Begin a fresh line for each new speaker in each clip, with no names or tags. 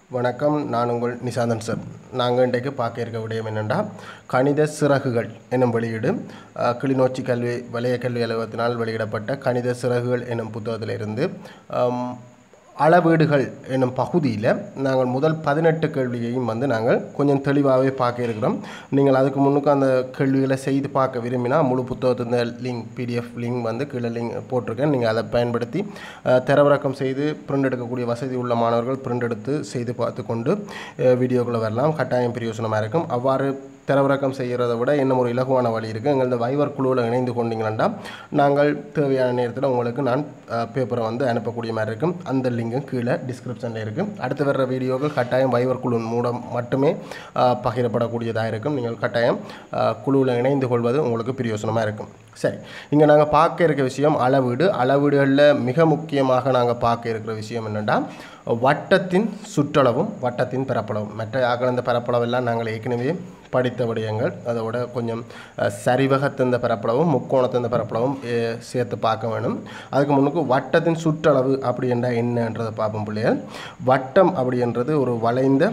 வணக்கம் நான் உங்கள் நிசாந்தன் சார் நாங்கள் இன்றைக்கு பார்க்க இருக்க விடயம் என்னென்னா கணித சிறகுகள் என்னும் வெளியீடு அஹ், கிளிநொச்சி கல்வி வலய கல்வி அலுவலகத்தினால் வெளியிடப்பட்ட கணித சிறகுகள் என்னும் புத்தகத்திலிருந்து அம், அளவீடுகள் என்னும் பகுதியில் நாங்கள் முதல் பதினெட்டு கேள்வியையும் வந்து நாங்கள் கொஞ்சம் தெளிவாகவே பார்க்க இருக்கிறோம் நீங்கள் அதுக்கு முன்னுக்கு அந்த கேள்விகளை செய்து பார்க்க விரும்பினா முழு புத்தகத்தின் லிங்க் பிடிஎஃப் லிங்க் வந்து கீழே லிங்க் போட்டிருக்கேன் நீங்கள் அதை பயன்படுத்தி அஹ், தரவிறக்கம் செய்து பிரிண்ட் எடுக்கக்கூடிய வசதி உள்ள மாணவர்கள் பிரிண்ட் எடுத்து செய்து பார்த்து கொண்டு அஹ், வீடியோக்குள்ளே வரலாம் கட்டாயம் பிரயோசனமாக இருக்கும் அவ்வாறு தரவிறக்கம் செய்கிறத விட இன்னும் ஒரு இலகுவான வழி இருக்குது எங்களது வைவர் குழுவில் இணைந்து கொண்டீங்கன்னா நாங்கள் தேவையான நேரத்தில் உங்களுக்கு நான் பேப்பரை வந்து அனுப்பக்கூடிய மாதிரி இருக்கும் அந்த லிங்கும் கீழே டிஸ்கிரிப்ஷனில் இருக்குது அடுத்து வர்ற வீடியோக்கள் கட்டாயம் வைவர் குழு மூலம் மட்டுமே அஹ், பகிரப்படக்கூடியதாக இருக்கும் நீங்கள் கட்டாயம் குழுவில் இணைந்து கொள்வது உங்களுக்கு பிரயோசனமாக இருக்கும் சரி இங்கே நாங்கள் பார்க்க இருக்க விஷயம் அளவீடு அளவீடுகளில் மிக முக்கியமாக நாங்கள் பார்க்க இருக்கிற விஷயம் என்னென்னா வட்டத்தின் சுற்றளவும் வட்டத்தின் பரப்பளவும் மற்ற அகலந்த பரப்பளவெல்லாம் நாங்கள் ஏற்கனவே படித்த விடயங்கள் அதோட கொஞ்சம் அஹ், சரிவகத்திருந்த பரப்பளவும் முக்கோணத்திருந்த பரப்பளவும் அஹ், சேர்த்து பார்க்க வேணும் அதுக்கு முன்னுக்கு வட்டத்தின் சுற்றளவு அப்படி என்றால் என்னன்றதை பார்ப்போம் பிள்ளைகள் வட்டம் அப்படின்றது ஒரு வளைந்த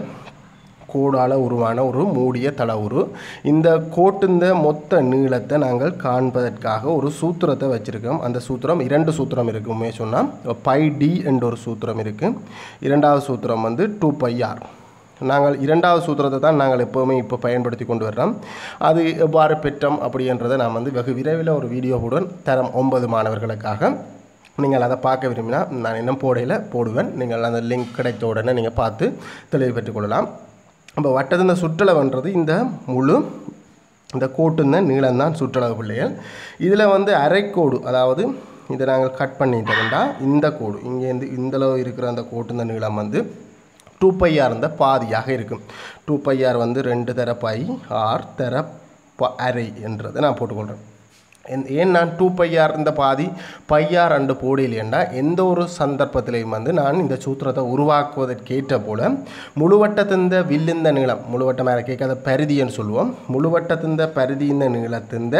கோடால உருவான ஒரு மூடிய தளவுரு இந்த கோட்டிந்த மொத்த நீளத்தை நாங்கள் காண்பதற்காக ஒரு சூத்திரத்தை வச்சுருக்கோம் அந்த சூத்திரம் இரண்டு சூத்திரம் இருக்குமே சொன்னால் பை டி என்ற ஒரு சூத்திரம் இருக்குது இரண்டாவது சூத்திரம் வந்து டூ பை ஆர் நாங்கள் இரண்டாவது சூத்திரத்தை தான் நாங்கள் எப்போவுமே இப்போ பயன்படுத்தி கொண்டு வர்றோம் அது எவ்வாறு பெற்றோம் அப்படின்றத நான் வந்து வெகு விரைவில் ஒரு வீடியோவுடன் தரம் ஒன்பது மாணவர்களுக்காக நீங்கள் அதை பார்க்க விரும்பினா நான் இன்னும் போடையில் போடுவேன் நீங்கள் அந்த லிங்க் கிடைத்த உடனே நீங்கள் பார்த்து தெளிவு பெற்றுக்கொள்ளலாம் இப்போ வட்டத்தின் சுற்றளவுன்றது இந்த முழு இந்த கோட்டுந்த நீளம் தான் சுற்றளவு பிள்ளைகள் இதில் வந்து அரைக்கோடு அதாவது இதை நாங்கள் கட் பண்ணிட்டோம்னா இந்த கோடு இங்கேருந்து இந்தளவு இருக்கிற அந்த கோட்டுந்த நீளம் வந்து டூ பையார் இருந்த பாதியாக இருக்கும் டூ பையார் வந்து ரெண்டு தர பை ஆர் தர ப அரை என்றதை நான் போட்டுக்கொள்கிறேன் என்- ஏன் நான் டூ பையார் இந்த பாதி பையார் அண்டு போடையிலேண்டா எந்த ஒரு சந்தர்ப்பத்திலையும் வந்து நான் இந்த சூத்திரத்தை உருவாக்குவதற்கேற்ற போல முழுவட்டத்திந்த வில்லிந்த நீளம் முழுவட்டம் மேலே கேட்காத பரிதின்னு சொல்லுவோம் முழுவட்டத்திந்த பரிதிந்த நீளத்திந்த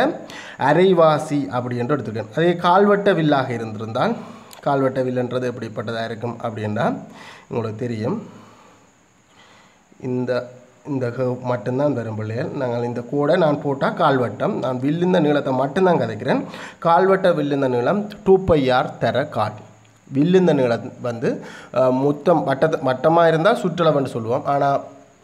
அரைவாசி அப்படி என்று எடுத்துருக்கேன் அதே கால்வட்ட வில்லாக இருந்திருந்தால் கால்வட்ட வில்லுன்றது எப்படிப்பட்டதாக இருக்கும் அப்படின்னா உங்களுக்கு தெரியும் இந்த இந்த curve மட்டும்தான் வரும் பிள்ளைகள் நாங்கள் இந்த கோடை நான் போட்டால் கால்வட்டம் நான் வில்லுந்த நீளத்தை மட்டும்தான் கதைக்கிறேன் கால்வட்ட வில்லுந்த நீளம் டூ பையார் தர கால் வில்லுந்த நீளம் வந்து அஹ், மொத்தம் வட்டத்தை வட்டமாக இருந்தால் சுற்றளவுன்னு சொல்லுவோம் ஆனால்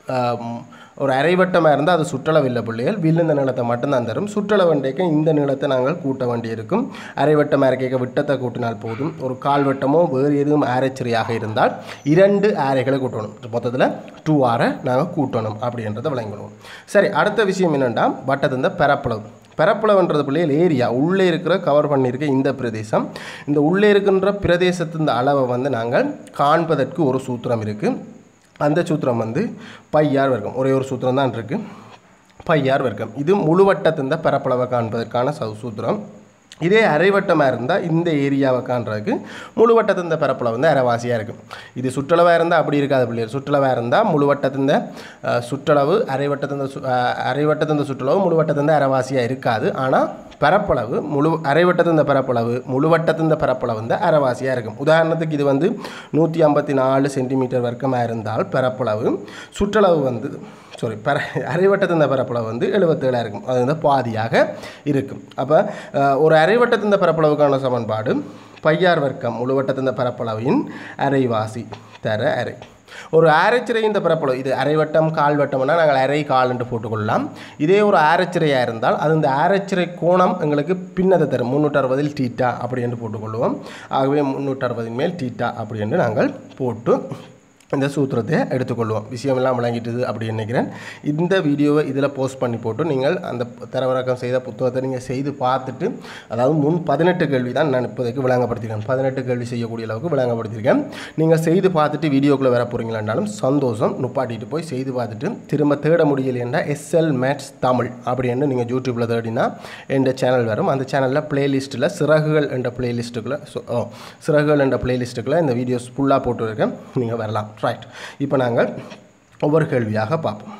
ஒரு அரைவட்டமாக இருந்தால் அது சுற்றளவில்லை பிள்ளைகள் வில்லுந்த நீளத்தை மட்டும்தான் தரும் சுற்றளவண்டைக்கு இந்த நீளத்தை நாங்கள் கூட்ட வேண்டியிருக்கும் அரைவட்டமாக இருக்க விட்டத்தை கூட்டினால் போதும் ஒரு கால்வட்டமோ வேறு எதுவும் ஆரைச்சரியாக இருந்தால் இரண்டு ஆரைகளை கூட்டணும் மொத்தத்தில் டூ ஆரை நாங்கள் கூட்டணும் அப்படின்றத விளங்கணும் சரி அடுத்த விஷயம் என்னென்னா வட்டத்திந்த பரப்பளவு பரப்பளவுன்றது பிள்ளைகள் ஏரியா உள்ளே இருக்கிற கவர் பண்ணியிருக்க இந்த பிரதேசம் இந்த உள்ளே இருக்கின்ற பிரதேசத்தின் அளவை வந்து நாங்கள் காண்பதற்கு ஒரு சூத்திரம் இருக்குது அந்த சூத்திரம் வந்து பையார் வர்க்கம் ஒரே ஒரு சூத்திரம் தான் இருக்குது பையார் வர்க்கம் இது முழுவட்டத்தின் பரப்பளவை காண்பதற்கான சு- சூத்திரம் இதே அரைவட்டமாக இருந்தால் இந்த ஏரியாவை காண்றதுக்கு முழுவட்டத்தின் பரப்பளவு வந்து அரைவாசியாக இருக்கும் இது சுற்றளவாக இருந்தால் அப்படி இருக்காது பிள்ளைகள் சுற்றளவாக இருந்தால் முழுவட்டத்தின் அஹ், சுற்றளவு அரைவட்டத்தின் சு அஹ், அரைவட்டத்தின் சுற்றளவு முழுவட்டத்தின் அரைவாசியாக இருக்காது ஆனால் பரப்பளவு முழு அரைவட்டத்தின் பரப்பளவு முழுவட்டத்தின் பரப்பளவு வந்து அரைவாசியாக இருக்கும் உதாரணத்துக்கு இது வந்து நூற்றி ஐம்பத்தி நாலு சென்டிமீட்டர் வர்க்கமாக இருந்தால் பரப்பளவு சுற்றளவு வந்து சாரி பர அரைவட்டத்தின் பரப்பளவு வந்து எழுபத்தேழாக இருக்கும் அது வந்து பாதியாக இருக்கும் அப்போ ஒரு அரைவட்டத்தின் பரப்பளவுக்கான சமன்பாடு பையார் வர்க்கம் முழுவட்டத்தின் பரப்பளவின் அரைவாசி தர அரை ஒரு ஆரச்சிறை இந்த பரப்பளவு இது அரைவட்டம் கால்வட்டம்னா நாங்கள் அரை கால் என்று போட்டுக்கொள்ளலாம் இதே ஒரு ஆரச்சிறையாக இருந்தால் அது இந்த ஆரச்சிறை கோணம் எங்களுக்கு பின்னதை தரும் முந்நூற்றி அறுபதில் டீட்டா அப்படி என்று போட்டுக்கொள்வோம் ஆகவே முந்நூற்றி அறுபதின் மேல் டீட்டா அப்படி என்று நாங்கள் போட்டு இந்த சூத்திரத்தை எடுத்துக்கொள்வோம் விஷயமெல்லாம் விளங்கிட்டுது அப்படி நினைக்கிறேன் இந்த வீடியோவை இதில் போஸ்ட் பண்ணி போட்டு நீங்கள் அந்த தரவிறக்கம் செய்த புத்தகத்தை நீங்கள் செய்து பார்த்துட்டு அதாவது முன் பதினெட்டு கேள்வி தான் நான் இப்போதைக்கு விளங்கப்படுத்தியிருக்கேன் பதினெட்டு கேள்வி செய்யக்கூடிய அளவுக்கு விளங்கப்படுத்தியிருக்கேன் நீங்கள் செய்து பார்த்துட்டு வீடியோக்குள்ளே வர போகிறீங்களாண்டாலும் சந்தோஷம் நுப்பாட்டிட்டு போய் செய்து பார்த்துட்டு திரும்ப தேட முடியலைன்னா எஸ்எல் மேட்ஸ் தமிழ் அப்படின்னு நீங்கள் யூடியூப்பில் தேடினா என்ற சேனல் வரும் அந்த சேனலில் பிளேலிஸ்ட்டில் சிறகுகள் என்ற பிளேலிஸ்ட்டுக்குள்ளே ஓ சிறகுகள் என்ற பிளேலிஸ்ட்டுக்குள்ளே இந்த வீடியோஸ் ஃபுல்லாக போட்டுருக்கேன் நீங்கள் வரலாம் ரைட் இப்போ நாங்கள் ஒவ்வொரு கேள்வியாக பார்ப்போம்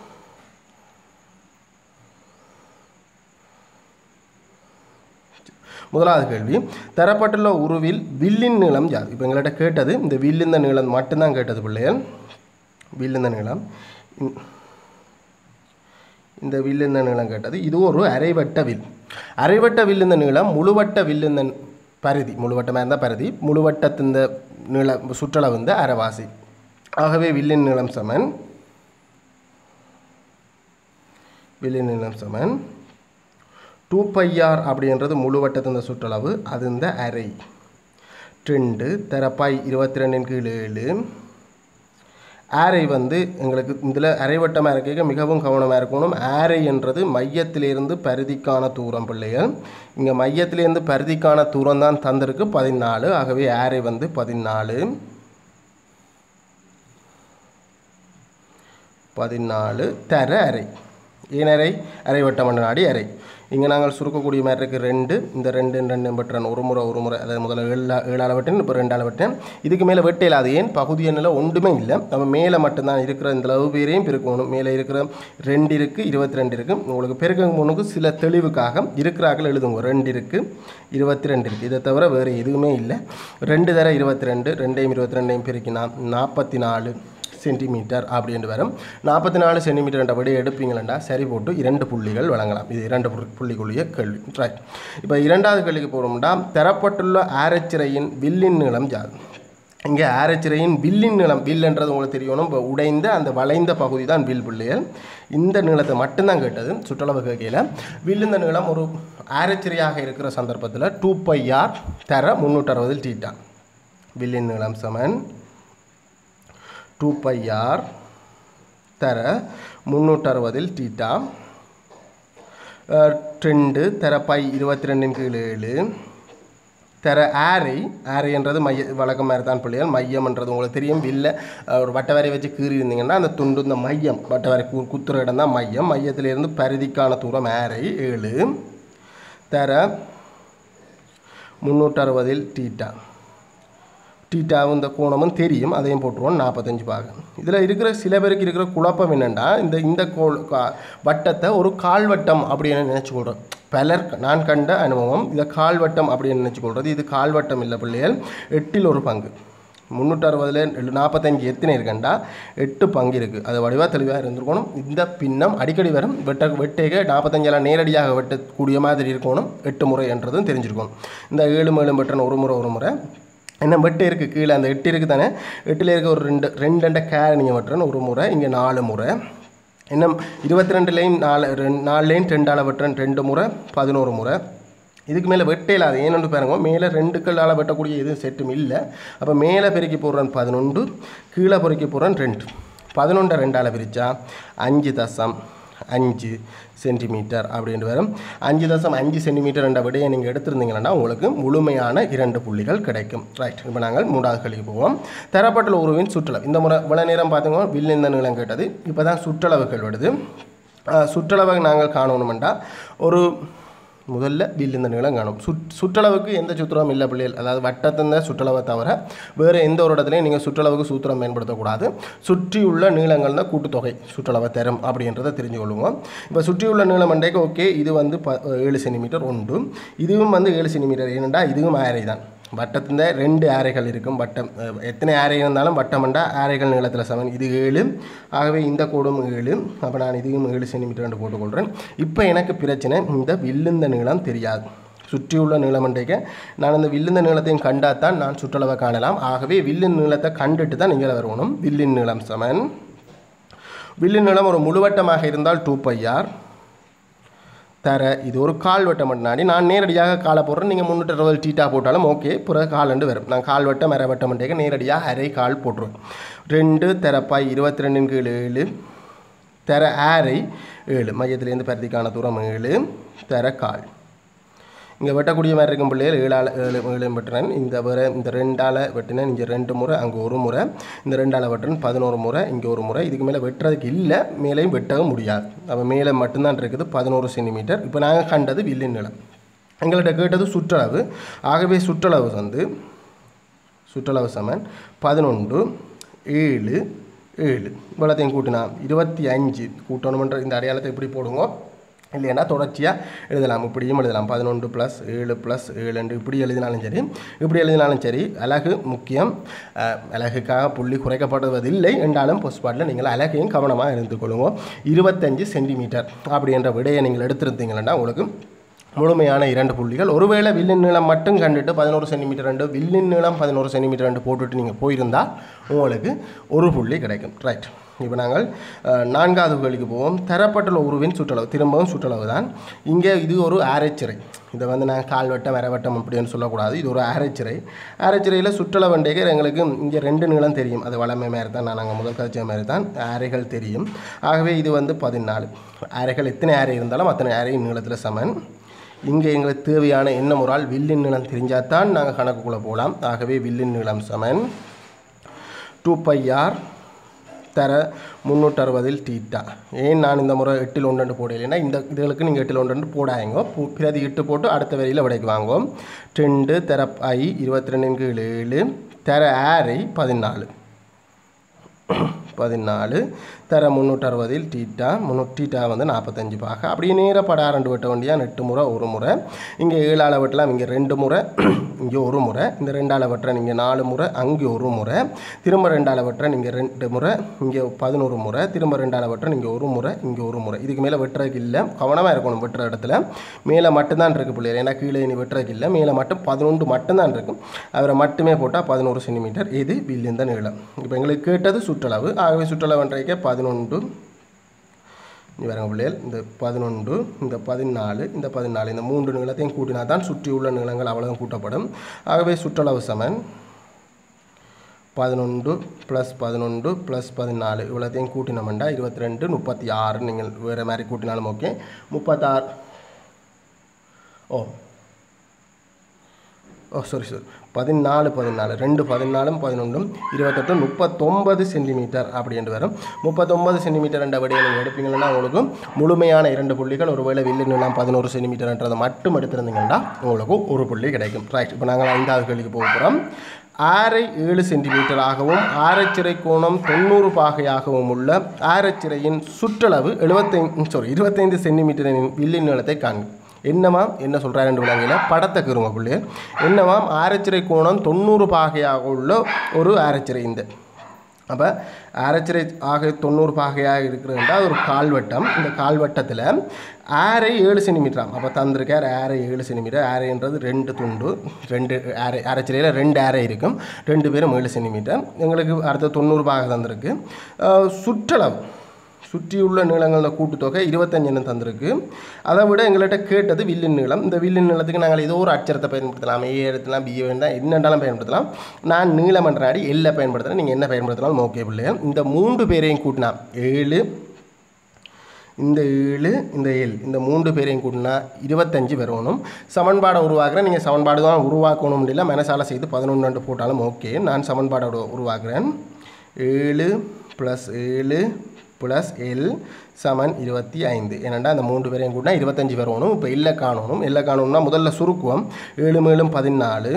முதலாவது கேள்வி தரப்பட்டுள்ள உருவில் வில்லின் நீளம் யாது இப்போ எங்கள்கிட்ட கேட்டது இந்த வில்லின் நீளம் மட்டும்தான் கேட்டது பிள்ளைகள் வில் இந்த நீளம் இந்த- இந்த வில் இந்த நீளம் கேட்டது இது ஒரு அரைவட்ட வில் அரைவட்ட வில் இந்த நீளம் முழுவட்ட வில் இந்த பரிதி முழுவட்டமாக இருந்தால் பரிதி முழுவட்டத்தின் நீள சுற்றளவு வந்து அரைவாசி ஆகவே வில்லின் நீளம் சமன் வில்லின் நீளம் சமன் டூ பையார் அப்படின்றது முழுவட்டத்தின் சுற்றளவு அது இந்த அரை ரெண்டு தரப்பாய் இருபத்தி ரெண்டின் கீழ் ஏழு ஆரை வந்து எங்களுக்கு இதில் அரைவட்டமாக இருக்க மிகவும் கவனமாக இருக்கணும் ஆரை என்றது மையத்திலிருந்து பரிதிக்கான தூரம் பிள்ளைகள் இங்கே மையத்திலிருந்து பரிதிக்கான தூரம் தான் தந்திருக்கு பதினாலு ஆகவே ஆரை வந்து பதினாலு பதினாலு தர அரை ஏன் அரை அரைவட்டம் என்ற நாடி அரை இங்கே நாங்கள் சுருக்கக்கூடிய மாதிரி இருக்குது ரெண்டு இந்த ரெண்டு ரெண்டு பட்டுறன் ஒரு முறை ஒரு முறை அதாவது முதல்ல ஏழு ஏழால் வெட்டேன் இப்போ ரெண்டால் வெட்டேன் இதுக்கு மேலே வெட்டையில் அது ஏன் பகுதி எண்ணில் ஒன்றுமே இல்லை நம்ம மேலே மட்டும்தான் இருக்கிற இந்த அளவு பேரையும் பெருக்கணும் மேலே இருக்கிற ரெண்டு இருக்குது இருபத்தி ரெண்டு இருக்குது உங்களுக்கு பெருக்க முன்னுக்கு சில தெளிவுக்காக இருக்கிறார்கள் எழுதுங்க ரெண்டு இருக்குது இருபத்தி ரெண்டு இருக்குது இதை தவிர வேறு எதுவுமே இல்லை ரெண்டு தர இருபத்தி ரெண்டு ரெண்டையும் இருபத்தி ரெண்டையும் பெருக்கினா நாற்பத்தி நாலு சென்டிமீட்டர் அப்படின்னு வரும் நாற்பத்தி நாலு சென்டிமீட்டர் விட எடுப்பீங்களா சரி போட்டு இரண்டு புள்ளிகள் வழங்கலாம் இது இரண்டு புள்ளி- புள்ளிக்குரிய கேள்வி ரைட் இப்போ இரண்டாவது கேள்விக்கு போகிறோம்னா தரப்பட்டுள்ள ஆரச்சிறையின் வில்லின் நீளம் யாது இங்கே ஆரச்சிறையின் வில்லின் நீளம் வில் என்றது உங்களுக்கு தெரியணும் இப்போ உடைந்த அந்த வளைந்த பகுதி தான் வில் புள்ளிகள் இந்த நீளத்தை மட்டும்தான் கேட்டது சுற்றளவு கேட்கல வில்லுந்த நீளம் ஒரு ஆரச்சிறையாக இருக்கிற சந்தர்ப்பத்தில் டூ பை ஆர் தர முந்நூற்றி அறுபதில் டீட்டா வில்லின் நீளம் சமன் டூ பை ஆர் தர முந்நூற்றறுபதில் டீட்டா அஹ், ரெண்டு தர பை இருபத்தி ரெண்டின் கீழ் ஏழு தர ஆரை ஆரை என்றது மைய வழக்கம் மாதிரி தான் பிள்ளைகள் மையம்ன்றது உங்களுக்கு தெரியும் வில்ல அஹ், ஒரு வட்ட வரை வச்சு கீறி இருந்தீங்கன்னா அந்த துண்டு இந்த மையம் வட்ட வரை கு குத்துற இடம் தான் மையம் மையத்திலிருந்து பரிதிக்கான தூரம் ஆரை ஏழு தர முந்நூற்றறுபதில் டீட்டா டீட்டாவும் இந்த கோணமும் தெரியும் அதையும் போட்டுருவோம் நாற்பத்தஞ்சு பாகம் இதில் இருக்கிற சில பேருக்கு இருக்கிற குழப்பம் என்னென்னா இந்த இந்த கோள் கா- வட்டத்தை ஒரு கால்வட்டம் அப்படின்னு நினச்சிக்கொள்கிறோம் பலர் நான் கண்ட அனுபவம் இதை கால்வட்டம் அப்படின்னு நினச்சிக்கொள்கிறது இது கால்வட்டம் இல்லை பிள்ளைகள் எட்டில் ஒரு பங்கு முந்நூற்றறுபதில் நாற்பத்தஞ்சு எத்தனை இருக்கண்டா எட்டு பங்கு இருக்குது அது வடிவாக தெளிவாக இருந்திருக்கணும் இந்த பின்னம் அடிக்கடி வரும் வெட்ட வெட்டேக நாற்பத்தஞ்செல்லாம் நேரடியாக வெட்டக்கூடிய மாதிரி இருக்கணும் எட்டு முறை என்றதும் தெரிஞ்சிருக்கணும் இந்த ஏழு மேலும் வெட்டணும் ஒரு முறை ஒரு முறை என்ன வெட்டு இருக்குது கீழே அந்த எட்டு இருக்குது தானே எட்டில் இருக்க ஒரு ரெண்டு ரெண்டு ரெண்டை கேரை நீங்கள் வெட்டுறேன் ஒரு முறை இங்கே நாலு முறை இன்னும் இருபத்தி ரெண்டுலேயும் நாலு ரெண்டு நாலுலேயும் ரெண்டால் வெட்டுறேன் ரெண்டு முறை பதினோரு முறை இதுக்கு மேலே வெட்டையில் அது ஏன்னு பாருங்க மேலே ரெண்டு கல்லால் வெட்டக்கூடிய எதுவும் செட்டும் இல்லை அப்போ மேலே பெருக்கி போடுறேன் பதினொன்று கீழே பெருக்கி போடுறேன் ரெண்டு பதினொன்றை ரெண்டால் பிரித்தா அஞ்சு தசம் அஞ்சு சென்டிமீட்டர் அப்படின்ட்டு வரும் அஞ்சு தசம் அஞ்சு சென்டிமீட்டர் என்ற விடையை நீங்கள் எடுத்திருந்தீங்கன்னா உங்களுக்கு முழுமையான இரண்டு புள்ளிகள் கிடைக்கும் ரைட் இப்போ நாங்கள் மூன்றாவது கேள்விக்கு போவோம் தரப்பட்டுள்ள உருவின் சுற்றளவு இந்த முறை இவ்வளோ நேரம் பார்த்தீங்கன்னா வில் இந்த நீளம் கேட்டது இப்போ தான் சுற்றளவுகள் வருது அஹ், சுற்றளவை நாங்கள் காணணுமெண்டா ஒரு முதல்ல வில் இந்த நீளம் காணும் சுட் சுற்றளவுக்கு எந்த சூத்திரமும் இல்லை பிள்ளைகள் அதாவது வட்டத்தின் சுற்றளவை தவிர வேறு எந்த ஒரு இடத்துலையும் நீங்கள் சுற்றளவுக்கு சூத்திரம் பயன்படுத்தக்கூடாது சுற்றியுள்ள நீளங்கள் தான் கூட்டுத்தொகை சுற்றளவை தரும் அப்படின்றத தெரிஞ்சு கொள்ளுங்க இப்போ சுற்றியுள்ள நீளம் அண்டைக்கு ஓகே இது வந்து ப ஏழு சென்டிமீட்டர் உண்டு இதுவும் வந்து ஏழு சென்டிமீட்டர் ஏனெண்டா இதுவும் ஆரை தான் வட்டத்தின் ரெண்டு ஆரைகள் இருக்கும் வட்டம் அஹ், எத்தனை ஆரை இருந்தாலும் வட்டமண்டா ஆரைகள் நீளத்தில் சமன் இது ஏழு ஆகவே இந்த கோடும் ஏழு அப்போ நான் இதையும் ஏழு சென்டிமீட்டர் என்று போட்டுக்கொள்கிறேன் இப்போ எனக்கு பிரச்சனை இந்த வில்லுந்த நீளம் தெரியாது சுற்றியுள்ள நீளமண்டைக்கு நான் இந்த வில்லுந்த நீளத்தையும் கண்டாத்தான் நான் சுற்றளவை காணலாம் ஆகவே வில்லின் நீளத்தை கண்டுட்டு தான் நீங்கள் வரணும் வில்லின் நீளம் சமன் வில்லின் நீளம் ஒரு முழுவட்டமாக இருந்தால் டூ பையார் தர இது ஒரு கால் வட்டம் நாடி நான் நேரடியாக காலை போடுறேன் நீங்கள் முந்நூற்றி அறுபது டீட்டா போட்டாலும் ஓகே பிறகு காலண்டு வரும் நான் கால் வட்டம் அரை வட்டம் நேரடியாக அரை கால் போட்டுருவேன் ரெண்டு தரப்பாய் இருபத்தி ரெண்டின் கீழ் ஏழு தர ஆரை ஏழு மையத்திலேருந்து பருத்திக்கான தூரம் ஏழு தர கால் இங்கே வெட்டக்கூடிய மாதிரி இருக்கும் பிள்ளைகள் ஏழால் ஏழு ஏழு வெட்டுறேன் இந்த வர இந்த ரெண்டால் வெட்டினேன் இங்கே ரெண்டு முறை அங்கே ஒரு முறை இந்த ரெண்டால் வெட்டுறேன் பதினோரு முறை இங்கே ஒரு முறை இதுக்கு மேலே வெட்டுறதுக்கு இல்லை மேலேயும் வெட்டவும் முடியாது அப்போ மேலே மட்டும்தான் இருக்குது பதினோரு சென்டிமீட்டர் இப்போ நாங்கள் கண்டது வில்லின் நிலம் எங்கள்கிட்ட கேட்டது சுற்றளவு ஆகவே சுற்றளவு வந்து சுற்றளவு சமன் பதினொன்று ஏழு ஏழு இவ்வளோத்தையும் கூட்டினா இருபத்தி அஞ்சு கூட்டணுமன்ற இந்த அடையாளத்தை எப்படி போடுங்க இல்லைன்னா தொடர்ச்சியாக எழுதலாம் இப்படியும் எழுதலாம் பதினொன்று ப்ளஸ் ஏழு ப்ளஸ் ஏழு இப்படி எழுதினாலும் சரி இப்படி எழுதினாலும் சரி அழகு முக்கியம் அஹ், அழகுக்காக புள்ளி குறைக்கப்படுவதில்லை என்றாலும் பொஸ்பாட்டில் நீங்கள் அழகையும் கவனமாக இருந்துக்கொள்ளுங்க இருபத்தஞ்சு சென்டிமீட்டர் அப்படின்ற விடையை நீங்கள் எடுத்திருந்தீங்கன்னா உங்களுக்கு முழுமையான இரண்டு புள்ளிகள் ஒருவேளை வில்லின் நீளம் மட்டும் கண்டுட்டு பதினோரு சென்டிமீட்டர் ரெண்டு வில்லின் நீளம் பதினோரு சென்டிமீட்டர் ரெண்டு போட்டுட்டு நீங்கள் போயிருந்தால் உங்களுக்கு ஒரு புள்ளி கிடைக்கும் ரைட் இப்போ நாங்கள் அஹ், நான்காவது கேள்விக்கு போவோம் தரப்பட்டுள்ள உருவின் சுற்றளவு திரும்பவும் சுற்றளவு தான் இங்கே இது ஒரு ஆரைச்சிறை இதை வந்து நான் கால்வட்டம் மரவட்டம் அப்படின்னு சொல்லக்கூடாது இது ஒரு ஆரைச்சிறை ஆரைச்சிறையில் சுற்றளவுண்டேக்கு எங்களுக்கு இங்கே ரெண்டு நீளம் தெரியும் அது வளமை மாதிரி தான் நான் நாங்கள் முதல் கதைச்ச மாதிரி தான் ஆரைகள் தெரியும் ஆகவே இது வந்து பதினாலு ஆரைகள் எத்தனை ஆரை இருந்தாலும் அத்தனை ஆரை நீளத்தில் சமன் இங்கே எங்களுக்கு தேவையான என்ன முறால் வில்லின் நீளம் தெரிஞ்சால் தான் நாங்கள் கணக்குக்குள்ளே போகலாம் ஆகவே வில்லின் நீளம் சமன் டூ பை ஆர் தர முந்நூற்றறுபதில் டீட்டா ஏன் நான் இந்த முறை எட்டில் ஒன்று போடலைன்னா இந்த இதுகளுக்கு நீங்கள் எட்டில் ஒன்று போடாங்க பு- பிரதி இட்டு போட்டு அடுத்த வரியில் விடைக்கு வாங்குவோம் ரெண்டு தர ஐ இருபத்தி ரெண்டு கீழ் ஏழு தர ஆரை பதினாலு பதினாலு தர முந்நூற்றறுபதில் டீட்டா முந்நூறு டீட்டா வந்து நாற்பத்தஞ்சு பாக அப்படியே நேராக படா ரெண்டு வெட்ட வண்டியாக எட்டு முறை ஒரு முறை இங்கே ஏழால வெட்டலாம் இங்கே ரெண்டு முறை இங்கே ஒரு முறை இந்த ரெண்டால வெட்டுறேன் இங்கே நாலு முறை அங்கே ஒரு முறை திரும்ப ரெண்டால வெட்டுறேன் இங்கே ரெண்டு முறை இங்கே பதினோரு முறை திரும்ப ரெண்டால வெட்டுறேன் இங்கே ஒரு முறை இங்கே ஒரு முறை இதுக்கு மேலே வெட்டுறதுக்கு இல்லை கவனமாக இருக்கணும் வெட்டுற இடத்துல மேலே மட்டும்தான் இருக்குது பிள்ளைகள் ஏன்னா கீழே இனி வெட்டுறதுக்கு இல்லை மேலே மட்டும் பதினொன்று மட்டும்தான் இருக்கும் அவரை மட்டுமே போட்டால் பதினோரு சென்டிமீட்டர் இது வில்லிந்த நீளம் இப்போ எங்களுக்கு கேட்டது சுற்றளவு ஆகவே சுற்றளவுன்றதுக்கே பதினொன்று இங்க பாருங்க பிள்ளைகள் இந்த பதினொன்று இந்த பதினாலு இந்த பதினாலு இந்த மூன்று நீளத்தையும் கூட்டினா தான் சுற்றியுள்ள நீளங்கள் அவ்வளவும் கூட்டப்படும் ஆகவே சுற்றளவு சமன் பதினொன்று ப்ளஸ் பதினொன்று ப்ளஸ் பதினாலு இவ்வளோத்தையும் கூட்டினோம்டா இருபத்தி ரெண்டு முப்பத்தி ஆறு நீங்கள் வேறு மாதிரி கூட்டினாலும் ஓகே முப்பத்தாறு ஓ ஓ சாரி சார் பதினாலு பதினாலு ரெண்டு பதினாலும் பதினொன்றும் இருபத்தெட்டு முப்பத்தொன்பது சென்டிமீட்டர் அப்படின்னு வரும் முப்பத்தொன்பது சென்டிமீட்டர் என்ற விடையை நீங்கள் எடுப்பீங்கன்னா உங்களுக்கு முழுமையான இரண்டு புள்ளிகள் ஒருவேளை வில்லு நீளம் பதினோரு சென்டிமீட்டர்ன்றதை மட்டும் எடுத்திருந்தீங்கன்னா உங்களுக்கு ஒரு புள்ளி கிடைக்கும் ரைட் இப்போ நாங்கள் ஐந்தாவது கேள்விக்கு போக போகிறோம் ஆரை ஏழு சென்டிமீட்டராகவும் ஆரச்சிறை கோணம் தொண்ணூறு பாகையாகவும் உள்ள ஆரச்சிறையின் சுற்றளவு எழுபத்தைந்து சாரி இருபத்தைந்து சென்டிமீட்டரின் வில்லின் நீளத்தை காண்க என்னவாம் என்ன சொல்கிறாருன்னு விளங்கல படத்தை கருங்க புள்ளி என்னவாம் ஆரச்சிறை கோணம் தொண்ணூறு பாகையாக உள்ள ஒரு ஆரச்சிறை இந்த அப்போ ஆரச்சிறை ஆக தொண்ணூறு பாகையாக இருக்கிறதுன்றா அது ஒரு கால்வட்டம் இந்த கால்வட்டத்தில் ஆரை ஏழு சென்டிமீட்டராம் அப்போ தந்திருக்கார் ஆரை ஏழு சென்டிமீட்டர் ஆரைன்றது ரெண்டு துண்டு ரெண்டு ஆரை ஆரச்சிறையில் ரெண்டு ஆரை இருக்கும் ரெண்டு பேரும் ஏழு சென்டிமீட்டர் எங்களுக்கு அடுத்த தொண்ணூறு பாகை தந்திருக்கு அஹ் சுற்றளவு சுற்றியுள்ள நீளங்களோட கூட்டுத்தொகை இருபத்தஞ்சுன்னு தந்திருக்கு அதை விட எங்கள்கிட்ட கேட்டது வில்லின் நீளம் இந்த வில்லின் நீளத்துக்கு நாங்கள் ஏதோ ஒரு அச்சரத்தை பயன்படுத்தலாம் ஏ எடுத்துலாம் பி வேண்டாம் என்னென்றாலும் பயன்படுத்தலாம் நான் நீளம் என்ற அடி எல்லை பயன்படுத்துகிறேன் நீங்கள் என்ன பயன்படுத்தினாலும் ஓகே பிள்ளைகள் இந்த மூன்று பேரையும் கூட்டினா ஏழு இந்த ஏழு இந்த ஏழு இந்த மூன்று பேரையும் கூட்டினா இருபத்தஞ்சு வரணும் சமன்பாடை உருவாக்குறேன் நீங்கள் சமன்பாடு தான் உருவாக்கணும் இல்லை மனசால செய்து பதினொன்று ரெண்டு போட்டாலும் ஓகே நான் சமன்பாடை உரு- உருவாக்குறேன் ஏழு ப்ளஸ் ஏழு ப்ளஸ் எல் சமன் இருபத்தி ஐந்து ஏனண்டா அந்த மூன்று பேரையும் கூட்டினா இருபத்தஞ்சு வரணும் இப்போ எல்லை காணணும் எல்லை காணணும்னா முதல்ல சுருக்குவோம் ஏழு மேலும் பதினாலு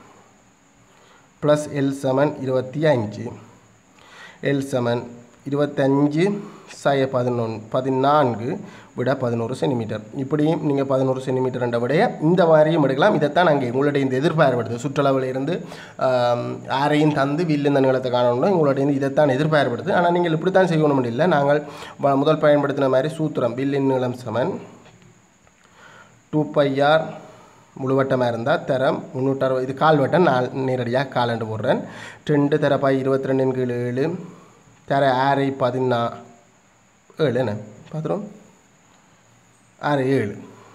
ப்ளஸ் எல் சமன் இருபத்தி அஞ்சு எல் சமன் இருபத்தஞ்சு சய பதினொன்று பதினான்கு விட பதினோரு சென்டிமீட்டர் இப்படியும் நீங்கள் பதினோரு சென்டிமீட்டர் என்ற விடைய இந்த மாதிரியும் எடுக்கலாம் இதைத்தான் நாங்கள் உங்களுடைய இந்த எதிர்பார்ப்படுது சுற்றளவில் இருந்து ஆம், ஆரையும் தந்து வில்லு இந்த நீளத்தை காணணும் உங்களுடைய இந்த இதைத்தான் எதிர்பார்ப்படுது ஆனால் நீங்கள் இப்படி தான் செய்யணும் இல்லை நாங்கள் வ- முதல் பயன்படுத்தின மாதிரி சூத்திரம் வில்லின் நீளம் சமன் டூ பையார் முழுவட்டமாக இருந்தால் தரம் முந்நூற்றறுபது இது கால்வட்டம் நான் நேரடியாக காலண்டு போடுறேன் ரெண்டு தர பை இருபத்தி ரெண்டின் கீழ் ஏழு தர ஆரை பதினா ஏழு என்ன பார்த்துரும் ஆறு ஏழு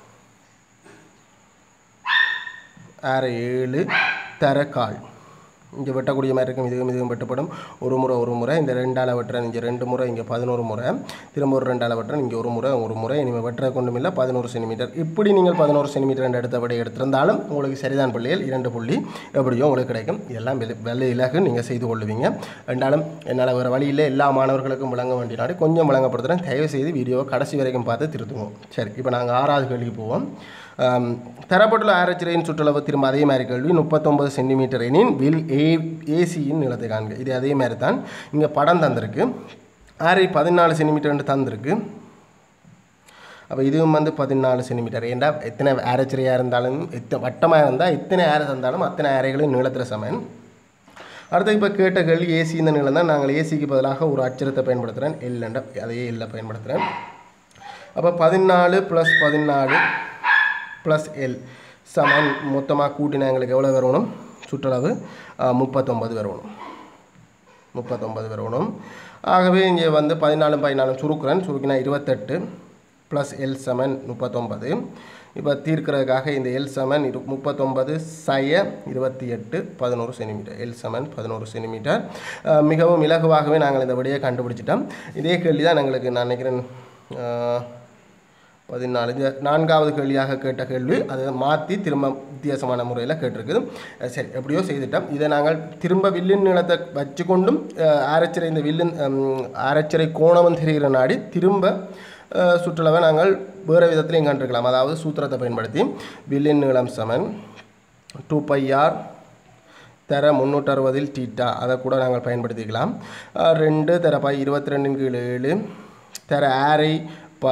ஆறு ஏழு தர கால் இங்கே வெட்டக்கூடிய மாதிரி இருக்கும் இதுவும் இதுவும் வெட்டப்படும் ஒரு முறை ஒரு முறை இந்த ரெண்டால் வெட்டுறேன் இங்கே ரெண்டு முறை இங்கே பதினோரு முறை திரும்ப ஒரு ரெண்டால் வெட்டுறேன் இங்கே ஒரு முறை ஒரு முறை இனிமேல் வெட்டுற கொண்டும் இல்லை பதினோரு சென்டிமீட்டர் இப்படி நீங்கள் பதினோரு சென்டிமீட்டர் ரெண்டு எடுத்தபடி எடுத்திருந்தாலும் உங்களுக்கு சரிதான் பிள்ளைகள் இரண்டு புள்ளி எப்படியோ உங்களுக்கு கிடைக்கும் இதெல்லாம் வெள்ளை வெள்ளை இலகு நீங்கள் செய்து கொள்ளுவீங்க ரெண்டாலும் என்னால் வேறு வழியில் எல்லா மாணவர்களுக்கும் வழங்க வேண்டிய நாடு கொஞ்சம் வழங்கப்படுத்துகிறேன் தயவு செய்து வீடியோவை கடைசி வரைக்கும் பார்த்து திருத்துவோம் சரி இப்போ நாங்கள் ஆறாவது கேள்விக்கு போவோம் ஆம், தரப்பட்டுள்ள ஆரச்சிறையின் சுற்றளவு திரும்ப அதே மாதிரி கேள்வி முப்பத்தொன்பது சென்டிமீட்டர் எனின் வில் ஏ ஏசியின் நிலத்தை காண்க இது அதே மாதிரி தான் இங்கே படம் தந்திருக்கு ஆரை பதினாலு சென்டிமீட்டர்னு தந்திருக்கு அப்போ இதுவும் வந்து பதினாலு சென்டிமீட்டர் ஏண்டா எத்தனை ஆரச்சரியாக இருந்தாலும் எத்தனை வட்டமாக இருந்தால் எத்தனை ஆரை தந்தாலும் அத்தனை ஆரைகளும் நீளத்தில் சமன் அடுத்து இப்போ கேட்ட கேள்வி ஏசி இந்த நீளம் தான் நாங்கள் ஏசிக்கு பதிலாக ஒரு அச்சரத்தை பயன்படுத்துகிறேன் எல்லுண்ட அதையே எல்ல பயன்படுத்துகிறேன் அப்போ பதினாலு ப்ளஸ் பதினாலு ப்ளஸ் எல் சமன் மொத்தமாக கூட்டினா எங்களுக்கு எவ்வளோ வரணும் சுற்றளவு அஹ், முப்பத்தொன்பது வரணும் முப்பத்தொன்பது வரணும் ஆகவே இங்கே வந்து பதினாலும் பதினாலும் சுருக்குறேன் சுருக்கினா இருபத்தெட்டு ப்ளஸ் எல் சமன் முப்பத்தொன்பது இப்போ தீர்க்கிறதுக்காக இந்த எல் சமன் இரு முப்பத்தொன்பது சய இருபத்தி எட்டு பதினோரு சென்டிமீட்டர் எல் சமன் பதினோரு சென்டிமீட்டர் அஹ், மிகவும் இலகுவாகவே நாங்கள் இந்த விடையை கண்டுபிடிச்சிட்டோம் இதே கேள்வி தான் எங்களுக்கு நான் நினைக்கிறேன் அஹ், பதினாலு இந்த நான்காவது கேள்வியாக கேட்ட கேள்வி அதை மாற்றி திரும்ப வித்தியாசமான முறையில் கேட்டிருக்குது அஹ் சரி எப்படியோ செய்துட்டோம் இதை நாங்கள் திரும்ப வில்லின் நீளத்தை வச்சுக்கொண்டும் அஹ், ஆரச்சரை இந்த வில்லின் ஹம், ஆரச்சரை கோணமும் தெரிகிற நாடி திரும்ப அஹ், சுற்றுலாவை நாங்கள் வேறு விதத்திலையும் கண்டிருக்கலாம் அதாவது சூத்திரத்தை பயன்படுத்தி வில்லின் நீளம் சமன் டூ பை ஆர் தர முந்நூற்றறுபதில் டீட்டா அதை கூட நாங்கள் பயன்படுத்திக்கலாம் அஹ் ரெண்டு தர பை இருபத்தி ரெண்டின் கீழ் ஏழு தர ஆரை ப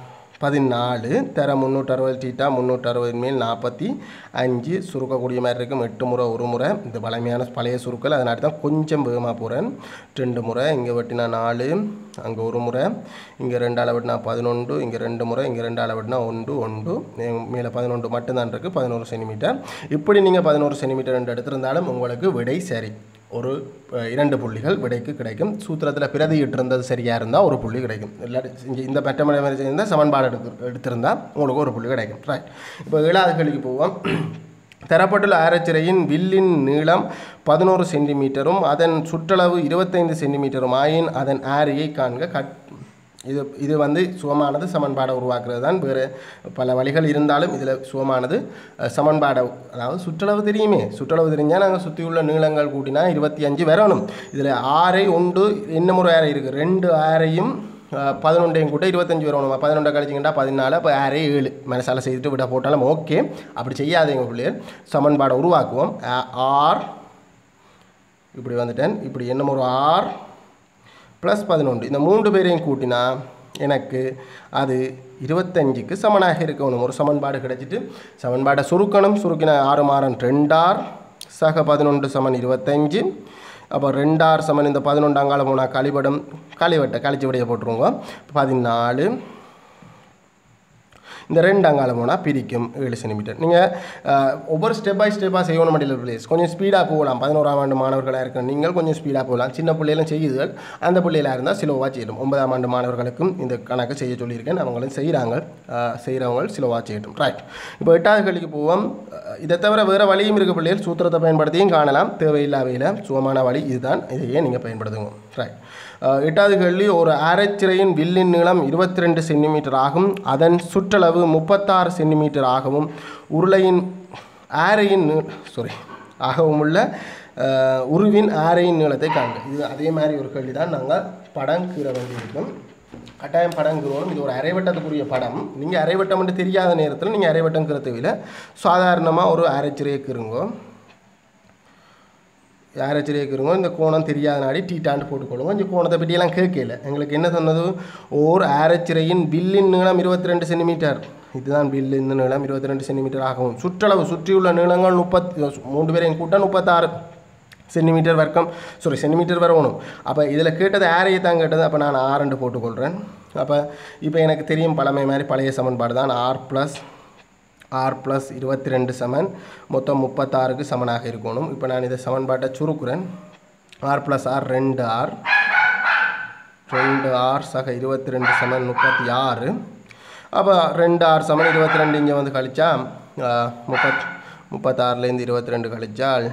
பதினாலு தர முந்நூற்றறுபது டீட்டா முந்நூற்றறுபதின் மேல் நாற்பத்தி அஞ்சு சுருக்கக்கூடிய மாதிரி இருக்கும் எட்டு முறை ஒரு முறை இது பழமையான பழைய சுருக்கல் அதனால தான் கொஞ்சம் வேகமாக போகிறேன் ரெண்டு முறை இங்கே வெட்டினா நாலு அங்கே ஒரு முறை இங்கே ரெண்டு அளவு வெட்டினா பதினொன்று இங்கே ரெண்டு முறை இங்கே ரெண்டு அளவு வெட்டினா ஒன்று ஒன்று மேலே பதினொன்று மட்டும்தான் இருக்குது பதினோரு சென்டிமீட்டர் இப்படி நீங்கள் பதினோரு சென்டிமீட்டர் ரெண்டு எடுத்திருந்தாலும் உங்களுக்கு விடை சரி ஒரு அஹ், இரண்டு புள்ளிகள் விடைக்கு கிடைக்கும் சூத்திரத்தில் பிரதியிட்டு இருந்தது சரியாக இருந்தால் ஒரு புள்ளி கிடைக்கும் இல்லாட்டி இங்கே இந்த பெற்றமடை மாதிரி செய்திருந்தால் சமன்பாடு எடுத்து எடுத்திருந்தால் உங்களுக்கு ஒரு புள்ளி கிடைக்கும் ரைட் இப்போ ஏழாவது கேள்விக்கு போவோம் தரப்பட்டுள்ள ஆரச்சிறையின் வில்லின் நீளம் பதினோரு சென்டிமீட்டரும் அதன் சுற்றளவு இருபத்தைந்து சென்டிமீட்டரும் ஆயின் அதன் ஆரியை காண்க கட் இது இது வந்து சுகமானது சமன்பாடை உருவாக்குறது தான் வேறு பல வழிகள் இருந்தாலும் இதில் சுகமானது அஹ், சமன்பாடை அதாவது சுற்றளவு தெரியுமே சுற்றளவு தெரிஞ்சால் நாங்கள் சுற்றியுள்ள நீளங்கள் கூட்டினா இருபத்தி அஞ்சு வரணும் இதில் ஆறை ஒன்று என்ன முறை ஆரை இருக்குது ரெண்டு ஆரையும் அஹ், பதினொன்றையும் கூட்ட இருபத்தஞ்சு வரணும் பதினொன்றை கழிச்சிங்கன்னா பதினாலு அப்போ ஆறே ஏழு மனசால செய்துட்டு விட போட்டாலும் ஓகே அப்படி செய்யாதீங்க பிள்ளைகள் சமன்பாடை உருவாக்குவோம் ஆ- ஆர் இப்படி வந்துட்டேன் இப்படி என்ன ஒரு ஆர் ப்ளஸ் பதினொன்று இந்த மூன்று பேரையும் கூட்டினா எனக்கு அது இருபத்தஞ்சுக்கு சமனாக இருக்கணும் ஒரு சமன்பாடு கிடைச்சிட்டு சமன்பாடை சுருக்கணும் சுருக்கின ஆறு மாறன் ரெண்டார் சக பதினொன்று சமன் இருபத்தஞ்சு அப்போ ரெண்டார் சமன் இந்த பதினொன்று அங்கால போனால் கழிபடம் கழிவட்டை கழிச்சு விடைய போட்டுருவோங்க பதினாலு இந்த ரெண்டு அங்கால போனால் பிரிக்கும் ஏழு சென்டிமீட்டர் நீங்கள் ஒவ்வொரு ஸ்டெப் பை ஸ்டெப்பாக செய்யணும் மாட்டேன் பிளேஸ் கொஞ்சம் ஸ்பீடாக போகலாம் பதினோராம் ஆண்டு மாணவர்களாக இருக்கிற நீங்கள் கொஞ்சம் ஸ்பீடாக போகலாம் சின்ன பிள்ளைகளும் செய்யுதுகள் அந்த பிள்ளைகளாக இருந்தால் சிலோவாக செய்யணும் ஒன்பதாம் ஆண்டு மாணவர்களுக்கும் இந்த கணக்கு செய்ய சொல்லியிருக்கேன் அவங்களும் செய்கிறாங்க செய்கிறவங்க சிலோவாக செய்யட்டும் ரைட் இப்போ எட்டாவது கேள்விக்கு போவோம் அஹ், இதை தவிர வேறு வழியும் இருக்க பிள்ளைகள் சூத்திரத்தை பயன்படுத்தியும் காணலாம் தேவையில்லாவையில் சுகமான வழி இதுதான் இதையே நீங்கள் பயன்படுத்துங்க ரைட் அஹ், எட்டாவது கேள்வி ஒரு அரைச்சிறையின் வில்லின் நீளம் இருபத்தி ரெண்டு சென்டிமீட்டர் ஆகும் அதன் சுற்றளவு முப்பத்தாறு சென்டிமீட்டர் ஆகவும் உருளையின் ஆரையின் சாரி ஆகவும் உள்ள அஹ், உருவின் ஆரையின் நீளத்தை காண்க இது அதே மாதிரி ஒரு கேள்வி தான் நாங்கள் படம் கீற வேண்டியிருக்கும் கட்டாயம் படம் கீறணும் இது ஒரு அரைவட்டத்துக்குரிய படம் நீங்கள் அரைவட்டம் என்று தெரியாத நேரத்தில் நீங்கள் அரைவட்டம் கீறத்துவில சாதாரணமாக ஒரு அரைச்சிறையை கீறுங்கோ யாராச்சும் இருக்கிறவங்க இந்த கோணம் தெரியாத நாடி டீட்டாண்டு போட்டுக்கொள்ளுங்க இந்த கோணத்தை பற்றியெல்லாம் கேட்கல எங்களுக்கு என்ன சொன்னது ஓர் ஆரச்சிறையின் வில்லின் நீளம் இருபத்தி ரெண்டு சென்டிமீட்டர் இதுதான் வில்லின் நீளம் இருபத்தி ரெண்டு சென்டிமீட்டர் ஆகும் சுற்றளவு சுற்றியுள்ள நீளங்கள் முப்பத்தி மூன்று பேரையும் கூட்டம் முப்பத்தாறு சென்டிமீட்டர் வர்க்கம் சாரி சென்டிமீட்டர் வரணும் அப்போ இதில் கேட்டது ஆரையை தான் கேட்டது அப்போ நான் ஆறுண்டு போட்டுக்கொள்கிறேன் அப்போ இப்போ எனக்கு தெரியும் பழமை மாதிரி பழைய சமன்பாடு தான் ஆர் ப்ளஸ் ஆர் ப்ளஸ் இருபத்தி ரெண்டு சமன் மொத்தம் முப்பத்தாறுக்கு சமனாக இருக்கணும் இப்போ நான் இதை சமன்பாட்டை சுருக்குறேன் ஆர் ப்ளஸ் ஆர் ரெண்டு ஆர் ரெண்டு ஆர் சக இருபத்தி ரெண்டு சமன் முப்பத்தி ஆறு அப்போ ரெண்டு ஆர் சமன் இருபத்தி ரெண்டு இங்கே வந்து கழிச்சா ஆஹ், முப்பத் முப்பத்தாறுலேருந்து இருபத்தி ரெண்டு கழிச்சால்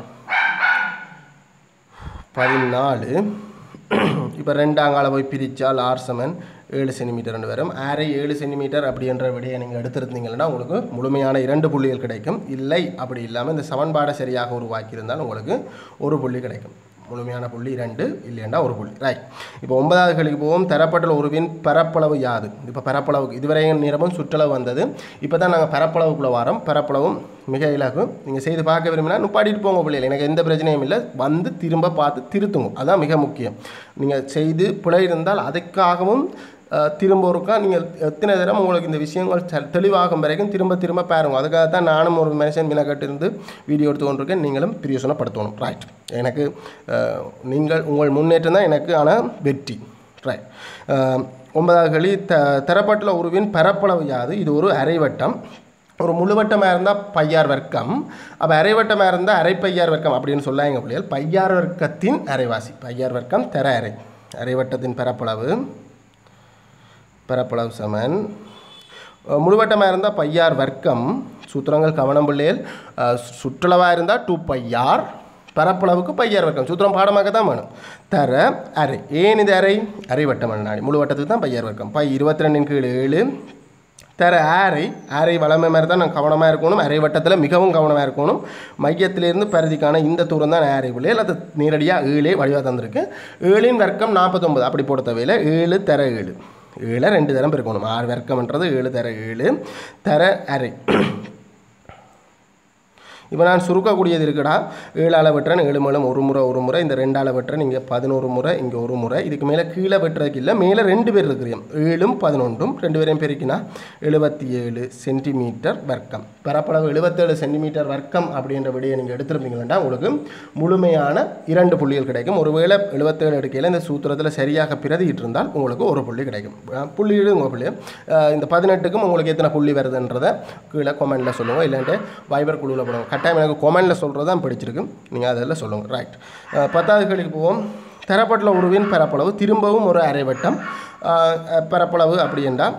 பதினாலு இப்போ ரெண்டாங்கால போய் பிரித்தால் ஆர் சமன் ஏழு சென்டிமீட்டர் வரும் ஆரை ஏழு சென்டிமீட்டர் அப்படின்ற விடையை நீங்கள் எடுத்திருந்தீங்கன்னா உங்களுக்கு முழுமையான இரண்டு புள்ளிகள் கிடைக்கும் இல்லை அப்படி இல்லாமல் இந்த சமன்பாடை சரியாக உருவாக்கியிருந்தால் உங்களுக்கு ஒரு புள்ளி கிடைக்கும் முழுமையான புள்ளி இரண்டு இல்லைன்னா ஒரு புள்ளி ரைட் இப்போ ஒன்பதாவது கேள்விக்கு போவோம் தரப்பட்டுள்ள உருவின் பரப்பளவு யாது இப்போ பரப்பளவுக்கு இதுவரையும் நேரமும் சுற்றளவு வந்தது இப்போ தான் நாங்கள் பரப்பளவுக்குள்ள வாரம் பரப்பளவும் மிக இலகு நீங்கள் செய்து பார்க்க விரும்பினா நுப்பாடிட்டு போங்க பிள்ளைகள் எனக்கு எந்த பிரச்சனையும் இல்லை வந்து திரும்ப பார்த்து திருத்துங்க அதான் மிக முக்கியம் நீங்கள் செய்து பிழை இருந்தால் அதுக்காகவும் அஹ், திரும்ப ஒருக்கா நீங்கள் எத்தனை தரம் உங்களுக்கு இந்த விஷயங்கள் தெ- தெளிவாகும் வரைக்கும் திரும்ப திரும்ப பாருங்க அதுக்காக தான் நானும் ஒரு மனுஷன் மினக்கட்டு இருந்து வீடியோ எடுத்து கொண்டிருக்கேன் நீங்களும் பிரியோசனப்படுத்தணும் ரைட் எனக்கு அஹ், நீங்கள் உங்கள் முன்னேற்றம் தான் எனக்கு ஆனால் வெற்றி ரைட் ஒன்பதாவது கேள்வி த தரப்பட்டுள்ள உருவின் பரப்பளவு யாது இது ஒரு அரைவட்டம் ஒரு முழுவட்டமாக இருந்தால் பையார் வர்க்கம் அப்போ அரைவட்டமாக இருந்தால் அரை பையார் வர்க்கம் அப்படின்னு சொல்லாங்க பிள்ளைகள் பையார் வர்க்கத்தின் அரைவாசி பையார் வர்க்கம் தெர அரை அரைவட்டத்தின் பரப்பளவு பரப்பளவு சமன் அஹ் முழுவட்டமாக இருந்தால் பையார் வர்க்கம் சூத்திரங்கள் கவனம் பிள்ளைகள் அஹ் சுற்றளவாக இருந்தால் டூ பையார் பரப்பளவுக்கு பையார் வர்க்கம் சூத்திரம் பாடமாக தான் வேணும் தர அரை ஏன் இது அரை அரை வட்டம் நாடி முழு வட்டத்துக்கு தான் பையார் வர்க்கம் பை இருபத்தி ரெண்டின் கீழ் ஏழு தர ஆரை ஆரை வளமை மாதிரி தான் நான் கவனமாக இருக்கணும் அரை வட்டத்தில் மிகவும் கவனமாக இருக்கணும் மையத்திலிருந்து பரிதிக்கான இந்த தூரம் தான் ஆரை பிள்ளைகள் அது நேரடியாக ஏழே வடிவாக தந்திருக்கு ஏழின் வர்க்கம் நாற்பத்தொம்பது அப்படி போட தேவையில்லை ஏழு தர ஏழு ஏழை ரெண்டு தரம் பெருக்கணும் ஆறு வர்க்கம்ன்றது ஏழு தர ஏழு தர அரை இப்போ நான் சுருக்கக்கூடியது இருக்குடா ஏழால் வெட்டுறேன் ஏழு மேலும் ஒரு முறை ஒரு முறை இந்த ரெண்டால் வெட்டுறேன் இங்கே பதினோரு முறை இங்கே ஒரு முறை இதுக்கு மேலே கீழே வெட்டுறதுக்கு இல்லை மேலே ரெண்டு பேர் இருக்கிறோம் ஏழும் பதினொன்றும் ரெண்டு பேரையும் பெருக்கினா எழுபத்தி ஏழு சென்டிமீட்டர் வர்க்கம் பரப்பளவு எழுபத்தேழு சென்டிமீட்டர் வர்க்கம் அப்படின்ற விடையை நீங்கள் எடுத்துருப்பீங்கன்னா உங்களுக்கு முழுமையான இரண்டு புள்ளிகள் கிடைக்கும் ஒருவேளை எழுபத்தேழு எடுக்கையில் இந்த சூத்திரத்தில் சரியாக பிரதிட்டு இருந்தால் உங்களுக்கு ஒரு புள்ளி கிடைக்கும் அஹ் புள்ளியிடு உங்கள் புள்ளி அஹ் இந்த பதினெட்டுக்கும் உங்களுக்கு எத்தனை புள்ளி வருதுன்றதை கீழே கொமெண்டில் சொல்லுங்கள் இல்லைன்ட்டு வைபர் குழுவில் போடுங்க கட்டாயம் எனக்கு கொமெண்டில் சொல்கிறது தான் பிடிச்சிருக்கு நீங்கள் அதில் சொல்லுங்கள் ரைட் பத்தாவது கேள்விக்கு போவோம் தரப்பட்டுள்ள உருவின் பரப்பளவு திரும்பவும் ஒரு அரைவட்டம் அஹ் அஹ் பரப்பளவு அப்படி என்றால்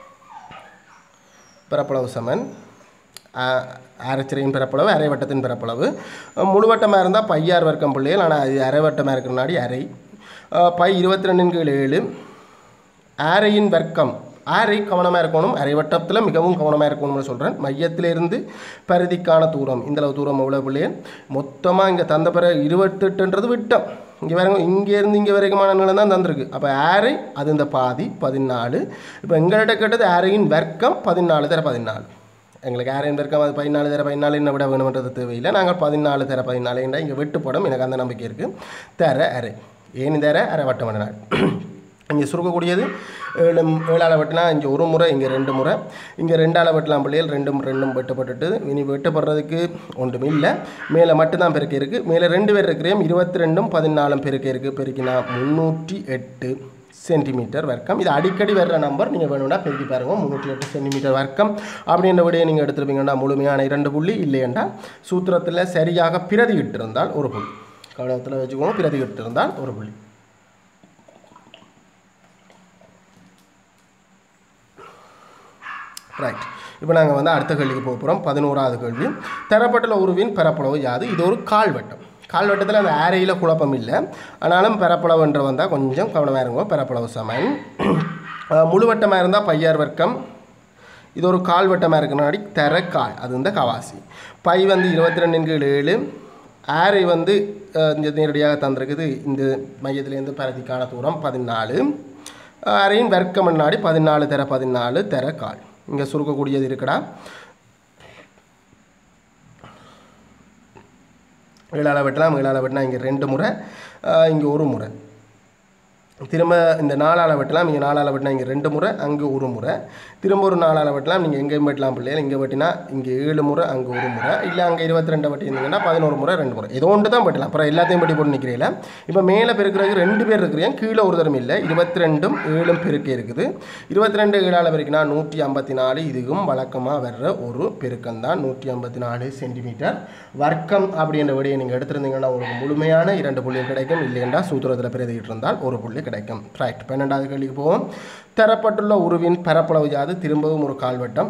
பரப்பளவு சமன் அரைச்சிறையின் பரப்பளவு அரைவட்டத்தின் பரப்பளவு அஹ் முழுவட்டமாக இருந்தால் பையார் வர்க்கம் பிள்ளைகள் ஆனால் அது அரைவட்டமாக இருக்கிற நாடி அரை அஹ் பை இருபத்தி ரெண்டின் கீழ் ஏழு ஆரையின் வர்க்கம் ஆரை கவனமாக இருக்கணும் அரைவட்டத்தில் மிகவும் கவனமாக இருக்கணும்னு சொல்கிறேன் மையத்திலிருந்து பரிதிக்கான தூரம் இந்த அளவு தூரம் எவ்வளோ பிள்ளைகள் மொத்தமாக இங்கே தந்த பிறகு இருபத்தெட்டுன்றது விட்டம் இங்கே வேற இங்கேருந்து இங்கே வரைக்குமான நிலம் தான் தந்திருக்கு அப்போ ஆரை அது இந்த பாதி பதினாலு இப்போ எங்கள்கிட்ட கேட்டது ஆரையின் வர்க்கம் பதினாலு தர பதினாலு எங்களுக்கு ஆரையின் வர்க்கம் அது பதினாலு தர பதினாலு என்ன விட வேணுமன்றது தேவையில்லை நாங்கள் பதினாலு தர பதினாலு என்ற இங்கே வெட்டுப்படும் எனக்கு அந்த நம்பிக்கை இருக்குது தர அரை ஏன் தர அரை வட்டம் நாள் இங்கே சுருக்கக்கூடியது ஏழு ஏழால் வெட்டினா இங்கே ஒரு முறை இங்கே ரெண்டு முறை இங்கே ரெண்டால் வெட்டலாம் பிள்ளைகள் ரெண்டும் ரெண்டும் வெட்டப்பட்டுட்டு இனி வெட்டப்படுறதுக்கு ஒன்றும் இல்லை மேலே மட்டும்தான் பெருக்க இருக்குது மேலே ரெண்டு பேர் இருக்கிறேன் இருபத்தி ரெண்டும் பதினாலும் பெருக்க இருக்குது பெருக்கினா முந்நூற்றி எட்டு சென்டிமீட்டர் வர்க்கம் இது அடிக்கடி வர்ற நம்பர் நீங்கள் வேணும்னா பெருக்கி பாருங்க முந்நூற்றி எட்டு சென்டிமீட்டர் வர்க்கம் அப்படின்ற விடையை நீங்கள் எடுத்துருப்பீங்கன்னா முழுமையான இரண்டு புள்ளி இல்லையென்றா சூத்திரத்தில் சரியாக பிரதியிட்டு இருந்தால் ஒரு புள்ளி கவனத்தில் வச்சுக்கோங்க பிரதியிட்டு இருந்தால் ஒரு புள்ளி ரைட் இப்போ நாங்கள் வந்து அடுத்த கேள்விக்கு போக போகிறோம் பதினோராவது கேள்வி தரப்பட்டுள்ள உருவின் பரப்பளவு யாது இது ஒரு கால்வட்டம் கால்வட்டத்தில் அந்த ஆரையில் குழப்பம் இல்லை ஆனாலும் பரப்பளவுன்ற வந்தால் கொஞ்சம் கவனமாக இருங்கோ பரப்பளவு சமன் அஹ் முழுவட்டமாக இருந்தால் பையார் வர்க்கம் இது ஒரு கால்வட்டமாக இருக்கிறனாடி தரக்கால் அது வந்து கவாசி பை வந்து இருபத்தி ரெண்டின் கீழ் ஏழு ஆரை வந்து அஹ், இந்த நேரடியாக தந்திருக்குது இந்த மையத்திலேருந்து பரதிக்கான தூரம் பதினாலு அரையின் வர்க்கம் முன்னாடி பதினாலு தர பதினாலு தர கால் இங்கே சுருக்கக்கூடியது இருக்குடா ஏழால் வெட்டலாம் ஏழால் வெட்டினா இங்கே ரெண்டு முறை இங்கே ஒரு முறை திரும்ப இந்த நாலால் வெட்டலாம் இங்கே நாலால் வெட்டினா இங்கே ரெண்டு முறை அங்கே ஒரு முறை திரும்ப ஒரு நாலால் வெட்டலாம் நீங்கள் எங்கேயும் வெட்டலாம் பிள்ளைகள் இங்கே வெட்டினா இங்கே ஏழு முறை அங்கே ஒரு முறை இல்லை அங்கே இருபத்தி ரெண்டு வெட்டி இருந்தீங்கன்னா பதினோரு முறை ரெண்டு முறை ஏதோ ஒன்று தான் வெட்டலாம் அப்புறம் எல்லாத்தையும் வெட்டி போட்டு நிற்கிறீங்களா இப்போ மேலே பெருக்கிறதுக்கு ரெண்டு பேர் இருக்கிறீங்க கீழே ஒரு தரம் இல்லை இருபத்தி ரெண்டும் ஏழும் பெருக்கே இருக்குது இருபத்தி ரெண்டு ஏழால் பெருக்கினா நூற்றி ஐம்பத்தி நாலு இதுவும் வழக்கமாக வர்ற ஒரு பெருக்கம் தான் நூற்றி ஐம்பத்தி நாலு சென்டிமீட்டர் வர்க்கம் அப்படின்ற விடையை நீங்கள் எடுத்திருந்தீங்கன்னா உங்களுக்கு முழுமையான இரண்டு புள்ளிகள் கிடைக்கும் இல்லையென்றா சூத்திரத்தில் பிரதிக்கிட்டு இருந்தால் ஒரு புள்ளி கிடைக்கும் ரைட் பன்னெண்டாவது கேள்விக்கு போவோம் தரப்பட்டுள்ள உருவின் பரப்பளவு யாது திரும்பவும் ஒரு கால்வட்டம்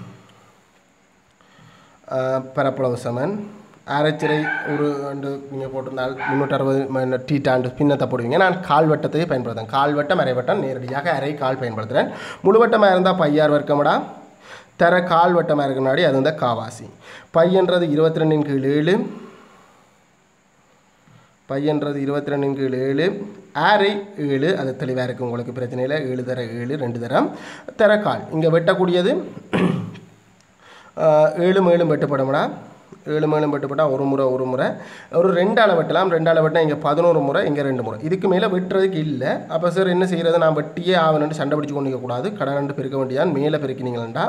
ஆஹ், பரப்பளவு சமன் அரைச்சிறை ஒரு ரெண்டு நீங்கள் போட்டிருந்தால் முந்நூற்றி அறுபது டீ டாண்டு பின்னத்தை போடுவீங்க நான் கால்வட்டத்தை பயன்படுத்துகிறேன் கால்வட்டம் அரைவட்டம் நேரடியாக அரை கால் பயன்படுத்துகிறேன் முழுவட்டமாக இருந்தால் பையார் வர்க்கமடா தர கால்வட்டமாக இருக்க முன்னாடி அது வந்து காவாசி பையன்றது இருபத்தி ரெண்டின் கீழ் ஏழு பையன்றது இருபத்தி ரெண்டின் கீழ் ஏழு ஆரை ஏழு அது தெளிவாக இருக்குது உங்களுக்கு பிரச்சனை இல்லை ஏழு தர ஏழு ரெண்டு தரம் தர கால் இங்கே வெட்டக்கூடியது ஆஹ், ஏழும் ஏழும் வெட்டப்படும்னா ஏழு மேலும் வெட்டுப்பட்டால் ஒரு முறை ஒரு முறை ஒரு ரெண்டு அளவு வெட்டலாம் ரெண்டு அளவு வெட்டினா இங்கே பதினோரு முறை இங்கே ரெண்டு முறை இதுக்கு மேலே வெட்டுறதுக்கு இல்லை அப்போ சார் என்ன செய்கிறது நான் வெட்டியே ஆகணும்னு சண்டை பிடிச்சு கொண்டு கூடாது கடை ரெண்டு பெருக்க வேண்டியான் மேலே பெருக்கினீங்களா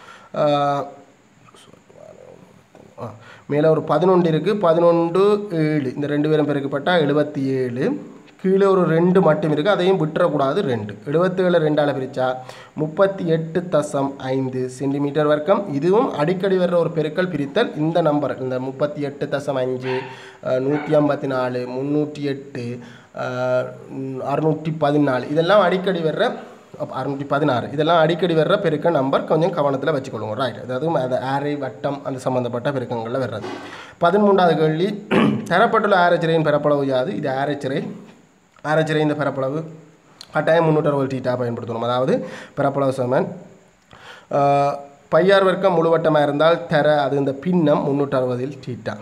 ஆ, மேலே ஒரு பதினொன்று இருக்குது பதினொன்று ஏழு இந்த ரெண்டு பேரும் பெருக்கப்பட்டால் எழுபத்தி ஏழு கீழே ஒரு ரெண்டு மட்டும் இருக்குது அதையும் விட்டுறக்கூடாது ரெண்டு எழுபத்தேழு ரெண்டால் பிரித்தா முப்பத்தி எட்டு தசம் ஐந்து சென்டிமீட்டர் வர்க்கம் இதுவும் அடிக்கடி வர்ற ஒரு பெருக்கல் பிரித்தல் இந்த நம்பர் இந்த முப்பத்தி எட்டு தசம் அஞ்சு நூற்றி ஐம்பத்தி நாலு முந்நூற்றி எட்டு அறுநூற்றி பதினாலு இதெல்லாம் அடிக்கடி வர்ற அறுநூற்றி பதினாறு இதெல்லாம் அடிக்கடி வர்ற பெருக்க நம்பர் கொஞ்சம் கவனத்தில் வச்சுக்கொள்ளுங்க ரைட் அதாவது அந்த ஆரை வட்டம் அந்த சம்மந்தப்பட்ட பெருக்கங்களில் வர்றது பதிமூன்றாவது கேள்வி தரப்பட்டுள்ள ஆரச்சிறையின் பரப்பளவு யாது இது ஆரச்சிறை ஆரச்சிறை இந்த பரப்பளவு கட்டாயம் முந்நூற்றி அறுபது டீட்டாக பயன்படுத்தணும் அதாவது பரப்பளவு சமன் ஆஹ், பையார் வர்க்கம் முழுவட்டமாக இருந்தால் தர அது இந்த பின்னம் முந்நூற்றி அறுபதில் டீட்டா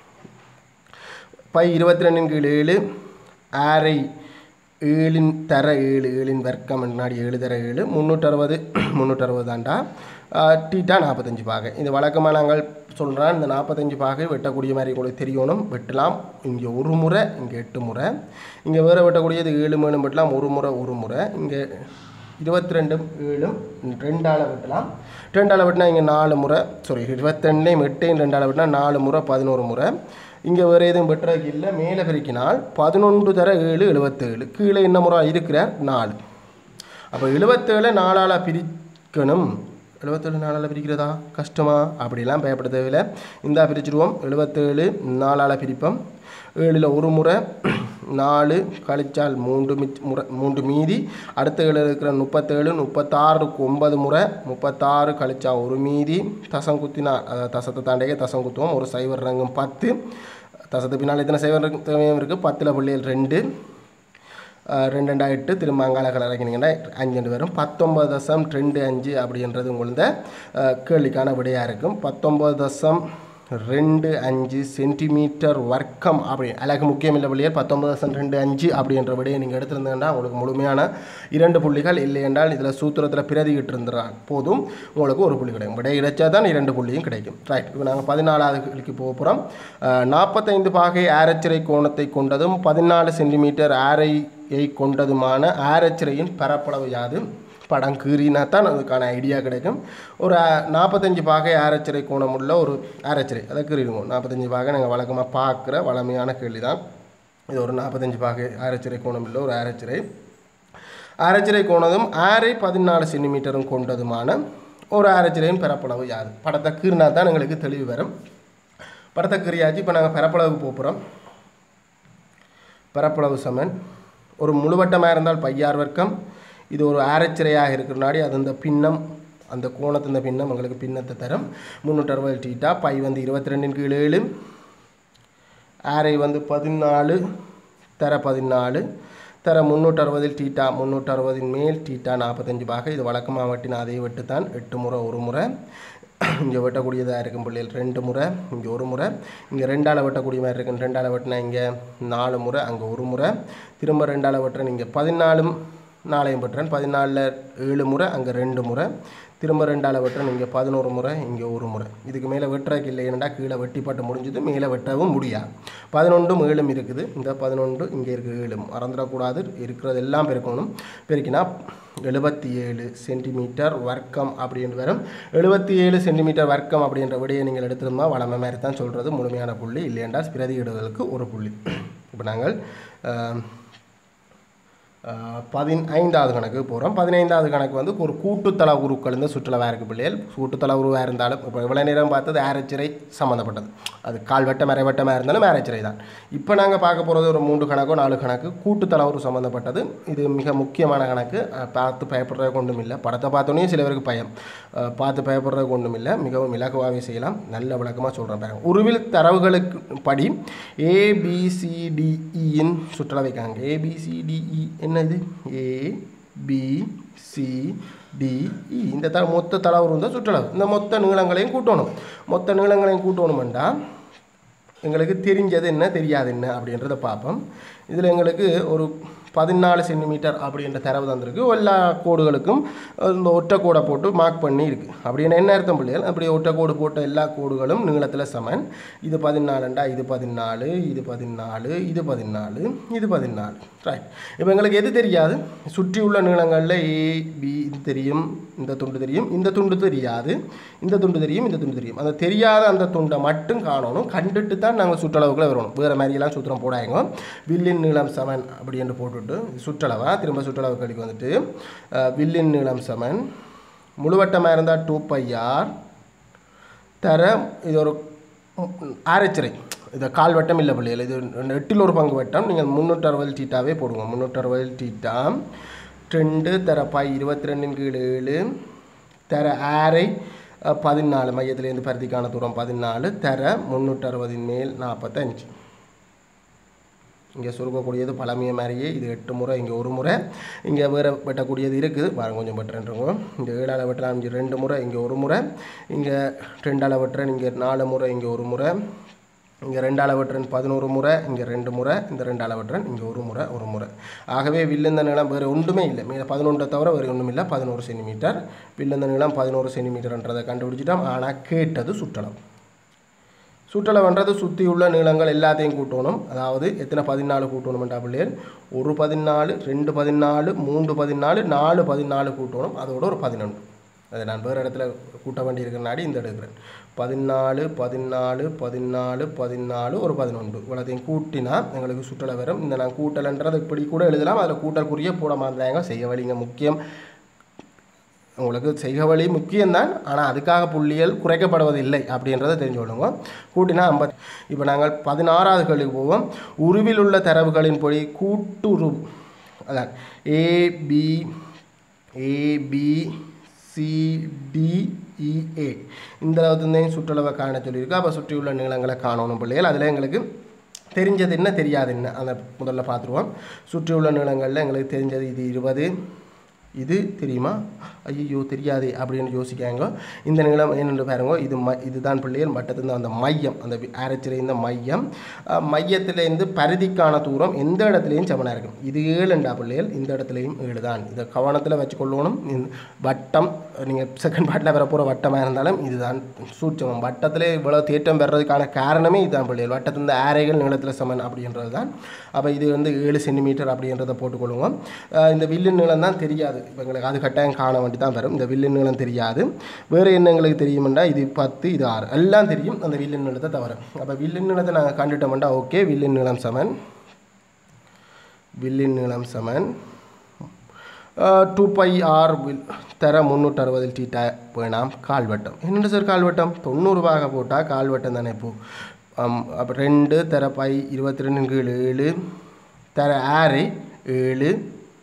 பை இருபத்தி ரெண்டின் கீழ் ஏழு ஆரை ஏழின் தர ஏழு ஏழின் வர்க்கம் முன்னாடி ஏழு தர ஏழு முந்நூற்றறுபது முந்நூற்றறுபது தாண்டா டீட்டா நாற்பத்தஞ்சு பாகை இது வழக்கமாக நாங்கள் சொல்கிறேன் இந்த நாற்பத்தஞ்சு பாகை வெட்டக்கூடிய மாதிரி உங்களுக்கு தெரியணும் வெட்டலாம் இங்கே ஒரு முறை இங்கே எட்டு முறை இங்கே வேறு வெட்டக்கூடியது ஏழு மேலும் வெட்டலாம் ஒரு முறை ஒரு முறை இங்கே இருபத்தி ரெண்டும் ஏழும் ரெண்டால் வெட்டலாம் ரெண்டால் வெட்டினா இங்கே நாலு முறை சாரி இருபத்தெண்டையும் எட்டையும் ரெண்டால் வெட்டினா நாலு முறை பதினோரு முறை இங்கே வேறு எதுவும் வெட்டுறதுக்கு இல்லை மேலே பெருக்கினால் பதினொன்று தர ஏழு எழுபத்தேழு கீழே என்ன முறை இருக்கிறார் நாலு அப்போ எழுபத்தேழு நாலால் பிரிக்கணும் எழுபத்தேழு நாலால் பிரிக்கிறதா கஷ்டமா அப்படிலாம் பயப்பட தேவையில்லை இந்தா பிரிச்சிடுவோம் எழுபத்தேழு நாலால் பிரிப்போம் ஏழில் ஒரு முறை நாலு கழிச்சால் மூன்று மிச் முறை மூன்று மீதி அடுத்த ஏழு இருக்கிற முப்பத்தேழு முப்பத்தாறுக்கு ஒன்பது முறை முப்பத்தாறு கழிச்சா ஒரு மீதி தசம் குத்தினா அதாவது தசத்தை தாண்டியே தசம் குத்துவோம் ஒரு சைவர் ரங்கம் பத்து தசத்து பின்னால் எத்தனை சைவர் இருக்கு- தேவையும் இருக்குது பத்தில் புள்ளிகள் ரெண்டு ஆஹ் ரெண்டு ரெண்டா எட்டு திரும்ப அங்கால கலர் இறக்கினீங்கன்னா அஞ்சு ரெண்டு வரும் பத்தொம்பது தசம் ரெண்டு அஞ்சு அப்படின்றது உங்களது ஆஹ் கேள்விக்கான விடையாக இருக்கும் பத்தொம்பது தசம் ரெண்டு அஞ்சு சென்டிமீட்டர் வர்க்கம் அப்படி அழகு முக்கியம் இல்லை வழியே பத்தொம்பது தசம் ரெண்டு அஞ்சு அப்படின்ற விடையை நீங்கள் எடுத்திருந்தீங்கன்னா உங்களுக்கு முழுமையான இரண்டு புள்ளிகள் இல்லை என்றால் இதில் சூத்திரத்தில் பிரதிகிட்டு இருந்தால் போதும் உங்களுக்கு ஒரு புள்ளி கிடைக்கும் விடை கிடைச்சா தான் இரண்டு புள்ளியும் கிடைக்கும் ரைட் இப்போ நாங்கள் பதினாலாவது கேள்விக்கு போக போகிறோம் நாற்பத்தைந்து பாகை ஆரச்சிறை கோணத்தை கொண்டதும் பதினாலு சென்டிமீட்டர் ஆரையை கொண்டதுமான ஆரச்சிறையின் பரப்பளவு யாது படம் கீறினா தான் அதுக்கான ஐடியா கிடைக்கும் ஒரு நாற்பத்தஞ்சு பாகை ஆரச்சிறை கோணம் உள்ள ஒரு ஆரச்சிறை அதை கீறிடுவோம் நாற்பத்தஞ்சு பாகை நாங்கள் வழக்கமாக பார்க்குற வளமையான கேள்வி தான் இது ஒரு நாற்பத்தஞ்சு பாகை ஆரச்சிறை கோணம் உள்ள ஒரு ஆரச்சிறை ஆரச்சிறை கோணதும் ஆரை பதினாலு சென்டிமீட்டரும் கொண்டதுமான ஒரு ஆரச்சிறையின் பரப்பளவு யாது படத்தை கீறினா தான் எங்களுக்கு தெளிவு வரும் படத்தை கீறியாச்சு இப்போ நாங்கள் பரப்பளவுக்கு போக போகிறோம் பரப்பளவு சமன் ஒரு முழுவட்டமாக இருந்தால் பையார் வர்க்கம் இது ஒரு ஆரச்சிறையாக இருக்கிறனாடி அது இந்த பின்னம் அந்த கோணத்தின் பின்னம் உங்களுக்கு பின்னத்தை தரும் முந்நூற்றி அறுபது டீட்டா பை வந்து இருபத்தி ரெண்டின் கீழ் ஏழு ஆரை வந்து பதினாலு தர பதினாலு தர முந்நூற்றி அறுபதில் டீட்டா முந்நூற்றி அறுபதின் மேல் டீட்டா நாற்பத்தஞ்சு பாக இது வழக்கமாக வெட்டினா அதே வெட்டுத்தான் எட்டு முறை ஒரு முறை இங்கே வெட்டக்கூடியதாக இருக்கும் பிள்ளைகள் ரெண்டு முறை இங்கே ஒரு முறை இங்கே ரெண்டால் வெட்டக்கூடிய மாதிரி இருக்கும் ரெண்டால் வெட்டினா இங்கே நாலு முறை அங்கே ஒரு முறை திரும்ப ரெண்டால் வெட்டுறேன் இங்கே பதினாலும் நாளையும் வெட்டுறேன் பதினாலில் ஏழு முறை அங்கே ரெண்டு முறை திரும்ப ரெண்டால் வெட்டுறேன் இங்கே பதினோரு முறை இங்கே ஒரு முறை இதுக்கு மேலே வெட்டுறதுக்கு இல்லை ஏன்னா கீழே வெட்டிப்பட்டு முடிஞ்சது மேலே வெட்டவும் முடியாது பதினொன்றும் ஏழும் இருக்குது இந்த பதினொன்று இங்கே இருக்குது ஏழும் மறந்துடக்கூடாது இருக்கிறது எல்லாம் பெருக்கணும் பெருக்கினா எழுபத்தி ஏழு சென்டிமீட்டர் வர்க்கம் அப்படின்னு வரும் எழுபத்தி ஏழு சென்டிமீட்டர் வர்க்கம் அப்படின்ற விடையை நீங்கள் எடுத்திருந்தா வளமை மாதிரி தான் சொல்கிறது முழுமையான புள்ளி இல்லையென்றால் பிரதியிடுதலுக்கு ஒரு புள்ளி இப்போ நாங்கள் ஆஹ், ஆஹ், பதினைந்தாவது கணக்கு போகிறோம் பதினைந்தாவது கணக்கு வந்து ஒரு கூட்டுத்தள உருக்கள் இந்த சுற்றுலா இருக்கு பிள்ளைகள் கூட்டுத்தள உருவாக இருந்தாலும் இப்போ இவ்வளோ நேரம் பார்த்தது ஆரச்சிறை சம்மந்தப்பட்டது அது கால்வட்டம் அரைவட்டமாக இருந்தாலும் ஆரச்சிறை தான் இப்போ நாங்கள் பார்க்க போகிறது ஒரு மூன்று கணக்கோ நாலு கணக்கு கூட்டுத்தள உரு சம்மந்தப்பட்டது இது மிக முக்கியமான கணக்கு அஹ், பார்த்து பயப்படுறது கொண்டும் இல்லை படத்தை பார்த்தோன்னே சில பேருக்கு பயம் அஹ், பார்த்து பயப்படுறது கொண்டும் இல்லை மிகவும் இலகுவாகவே செய்யலாம் நல்ல விளக்கமாக சொல்கிறேன் பாருங்க உருவில் தரவுகளுக்கு படி ஏபிசிடிஇன் சுற்றுலா வைக்காங்க ஏபிசிடிஇ என்ன இது ஏ பி சி டிஇ இந்த த மொத்த தளவு தான் சுற்றளவு இந்த மொத்த நீளங்களையும் கூட்டணும் மொத்த நீளங்களையும் கூட்டணுமெண்டா எங்களுக்கு தெரிஞ்சது என்ன தெரியாது என்ன அப்படின்றத பார்ப்போம் இதில் எங்களுக்கு ஒரு பதினாலு சென்டிமீட்டர் அப்படின்ற தரவு தந்திருக்கு எல்லா கோடுகளுக்கும் இந்த ஒற்றை கோடை போட்டு மார்க் பண்ணி இருக்குது அப்படின்னு என்ன அர்த்தம் பிள்ளைகள் அப்படி ஒற்றை கோடு போட்ட எல்லா கோடுகளும் நீளத்தில் சமன் இது பதினாலுண்டா இது பதினாலு இது பதினாலு இது பதினாலு இது பதினாலு ரைட் இப்போ எங்களுக்கு எது தெரியாது சுற்றியுள்ள நீளங்களில் ஏ பி இது தெரியும் இந்த துண்டு தெரியும் இந்த துண்டு தெரியாது இந்த துண்டு தெரியும் இந்த துண்டு தெரியும் அந்த தெரியாத அந்த துண்டை மட்டும் காணணும் கண்டுட்டு தான் நாங்கள் சுற்றளவுக்குள்ள வரணும் வேறு மாதிரியெல்லாம் சூத்திரம் போடாங்க வில்லின் நீளம் சமன் அப்படின்னு போட்டுட்டு சுற்றளவா திரும்ப சுற்றளவு கழிக்கு வந்துட்டு அஹ், வில்லின் நீளம் சமன் முழுவட்டமாக இருந்தால் டூ பை ஆர் தர இது ஒரு ஆரச்சிறை இது கால் வட்டம் இல்லை பிள்ளைகள் இது எட்டில் ஒரு பங்கு வட்டம் நீங்கள் முந்நூற்றி அறுபது டீட்டாவே போடுங்க முந்நூற்றி அறுபது டீட்டா ரெண்டு தர பை இருபத்தி ரெண்டின் கீழ் ஏழு தர ஆரை அஹ், பதினாலு மையத்திலேருந்து பருத்திக்கான தூரம் பதினாலு தர முந்நூற்றி அறுபதின் மேல் நாற்பத்தஞ்சு இங்கே சுருக்கக்கூடியது பழமைய மாதிரியே இது எட்டு முறை இங்கே ஒரு முறை இங்கே வேறு வெட்டக்கூடியது இருக்குது பாருங்க கொஞ்சம் வெட்டுறேன்ருங்க இங்கே ஏழால் வெட்டுறேன் இங்கே ரெண்டு முறை இங்கே ஒரு முறை இங்கே ரெண்டால் வெட்டுறேன் இங்கே நாலு முறை இங்கே ஒரு முறை இங்கே ரெண்டால் வெட்டுறேன் பதினோரு முறை இங்கே ரெண்டு முறை இந்த ரெண்டால் வெட்டுறேன் இங்கே ஒரு முறை ஒரு முறை ஆகவே வில்லுந்த நீளம் வேறு ஒன்றுமே இல்லை மீத பதினொன்றை தவிர வேறு ஒன்றும் இல்லை பதினோரு சென்டிமீட்டர் வில்லுந்த நீளம் பதினோரு சென்டிமீட்டர்ன்றதை கண்டுபிடிச்சிட்டோம் ஆனால் கேட்டது சுற்றளவு சுற்றளவுன்றது சுற்றி உள்ள நீளங்கள் எல்லாத்தையும் கூட்டணும் அதாவது எத்தனை பதினாலு கூட்டணும்ன்றா பிள்ளைகள் ஒரு பதினாலு ரெண்டு பதினாலு மூன்று பதினாலு நாலு பதினாலு கூட்டணும் அதோட ஒரு பதினொன்று அதை நான் வேறு இடத்துல கூட்ட வேண்டி இருக்கிறனாடி இந்த எடுக்கிறேன் பதினாலு பதினாலு பதினாலு பதினாலு ஒரு பதினொன்று இவ்வளோத்தையும் கூட்டினா எங்களுக்கு சுற்றளவு வரும் இந்த நான் கூட்டலைன்றது இப்படி கூட எழுதலாம் அதில் கூட்டல் போட மாட்டாங்க செய்ய வழிங்க முக்கியம் உங்களுக்கு செய்க வழி முக்கியம்தான் ஆனால் அதுக்காக புள்ளிகள் குறைக்கப்படுவதில்லை அப்படின்றத தெரிஞ்சு கொள்ளுங்க கூட்டினா ஐம்பத் இப்போ நாங்கள் பதினாறாவது கேள்விக்கு போவோம் உருவில் உள்ள தரவுகளின்படி கூட்டுருவு அதான் ஏபி ஏபி சிடிஇஏ இந்த அளவுக்கு சுற்றளவை காண சொல்லியிருக்கு அப்போ சுற்றியுள்ள நீளங்களை காணணும் பிள்ளைகள் அதில் எங்களுக்கு தெரிஞ்சது என்ன தெரியாது என்ன அந்த முதல்ல பார்த்துருவோம் சுற்றியுள்ள நீளங்களில் எங்களுக்கு தெரிஞ்சது இது இருபது இது தெரியுமா ஐயோ தெரியாதே அப்படின்னு யோசிக்காங்க இந்த நீளம் என்னென்று பாருங்க இது ம இதுதான் பிள்ளைகள் மட்டத்திலிருந்து அந்த மையம் அந்த அரைச்சிற இந்த மையம் அஹ், மையத்திலேருந்து பரிதிக்கான தூரம் எந்த இடத்துலையும் சமனாக இருக்கும் இது ஏழுண்டா பிள்ளைகள் இந்த இடத்துலையும் ஏழு தான் இதை கவனத்தில் வச்சுக்கொள்ளணும் இந்த வட்டம் நீங்கள் செகண்ட் பார்ட்டில் வர போகிற வட்டமாக இருந்தாலும் இதுதான் சூட்சமம் வட்டத்தில் இவ்வளோ தேற்றம் வர்றதுக்கான காரணமே இதுதான் பிள்ளைகள் வட்டத்திலிருந்து ஆரைகள் நீளத்தில் சமன் அப்படின்றது தான் அப்போ இது வந்து ஏழு சென்டிமீட்டர் அப்படின்றத போட்டுக்கொள்ளுவோம் அஹ், இந்த வில்லின் நீளம் தான் தெரியாது இப்போ எங்களுக்கு அது கட்டாயம் காண வேண்டி தான் வரும் இந்த வில்லின் நீளம் தெரியாது வேறு என்ன எங்களுக்கு தெரியுமெண்டா இது பத்து இது ஆறு எல்லாம் தெரியும் அந்த வில்லின் நீளத்தை தவிர அப்போ வில்லின் நீளத்தை நாங்கள் கண்டுட்டோம்டா ஓகே வில்லின் நீளம் சமன் வில்லின் நீளம் சமன் டூ பை ஆர் வில் தர முந்நூற்றி அறுபதில் டீட்டா வேணாம் கால்வட்டம் என்னென்ன சார் கால்வட்டம் தொண்ணூறு பாக போட்டால் கால்வட்டம் தானே இப்போ அப்போ ரெண்டு தர பை இருபத்தி ரெண்டு கீழ் ஏழு தர ஆறு ஏழு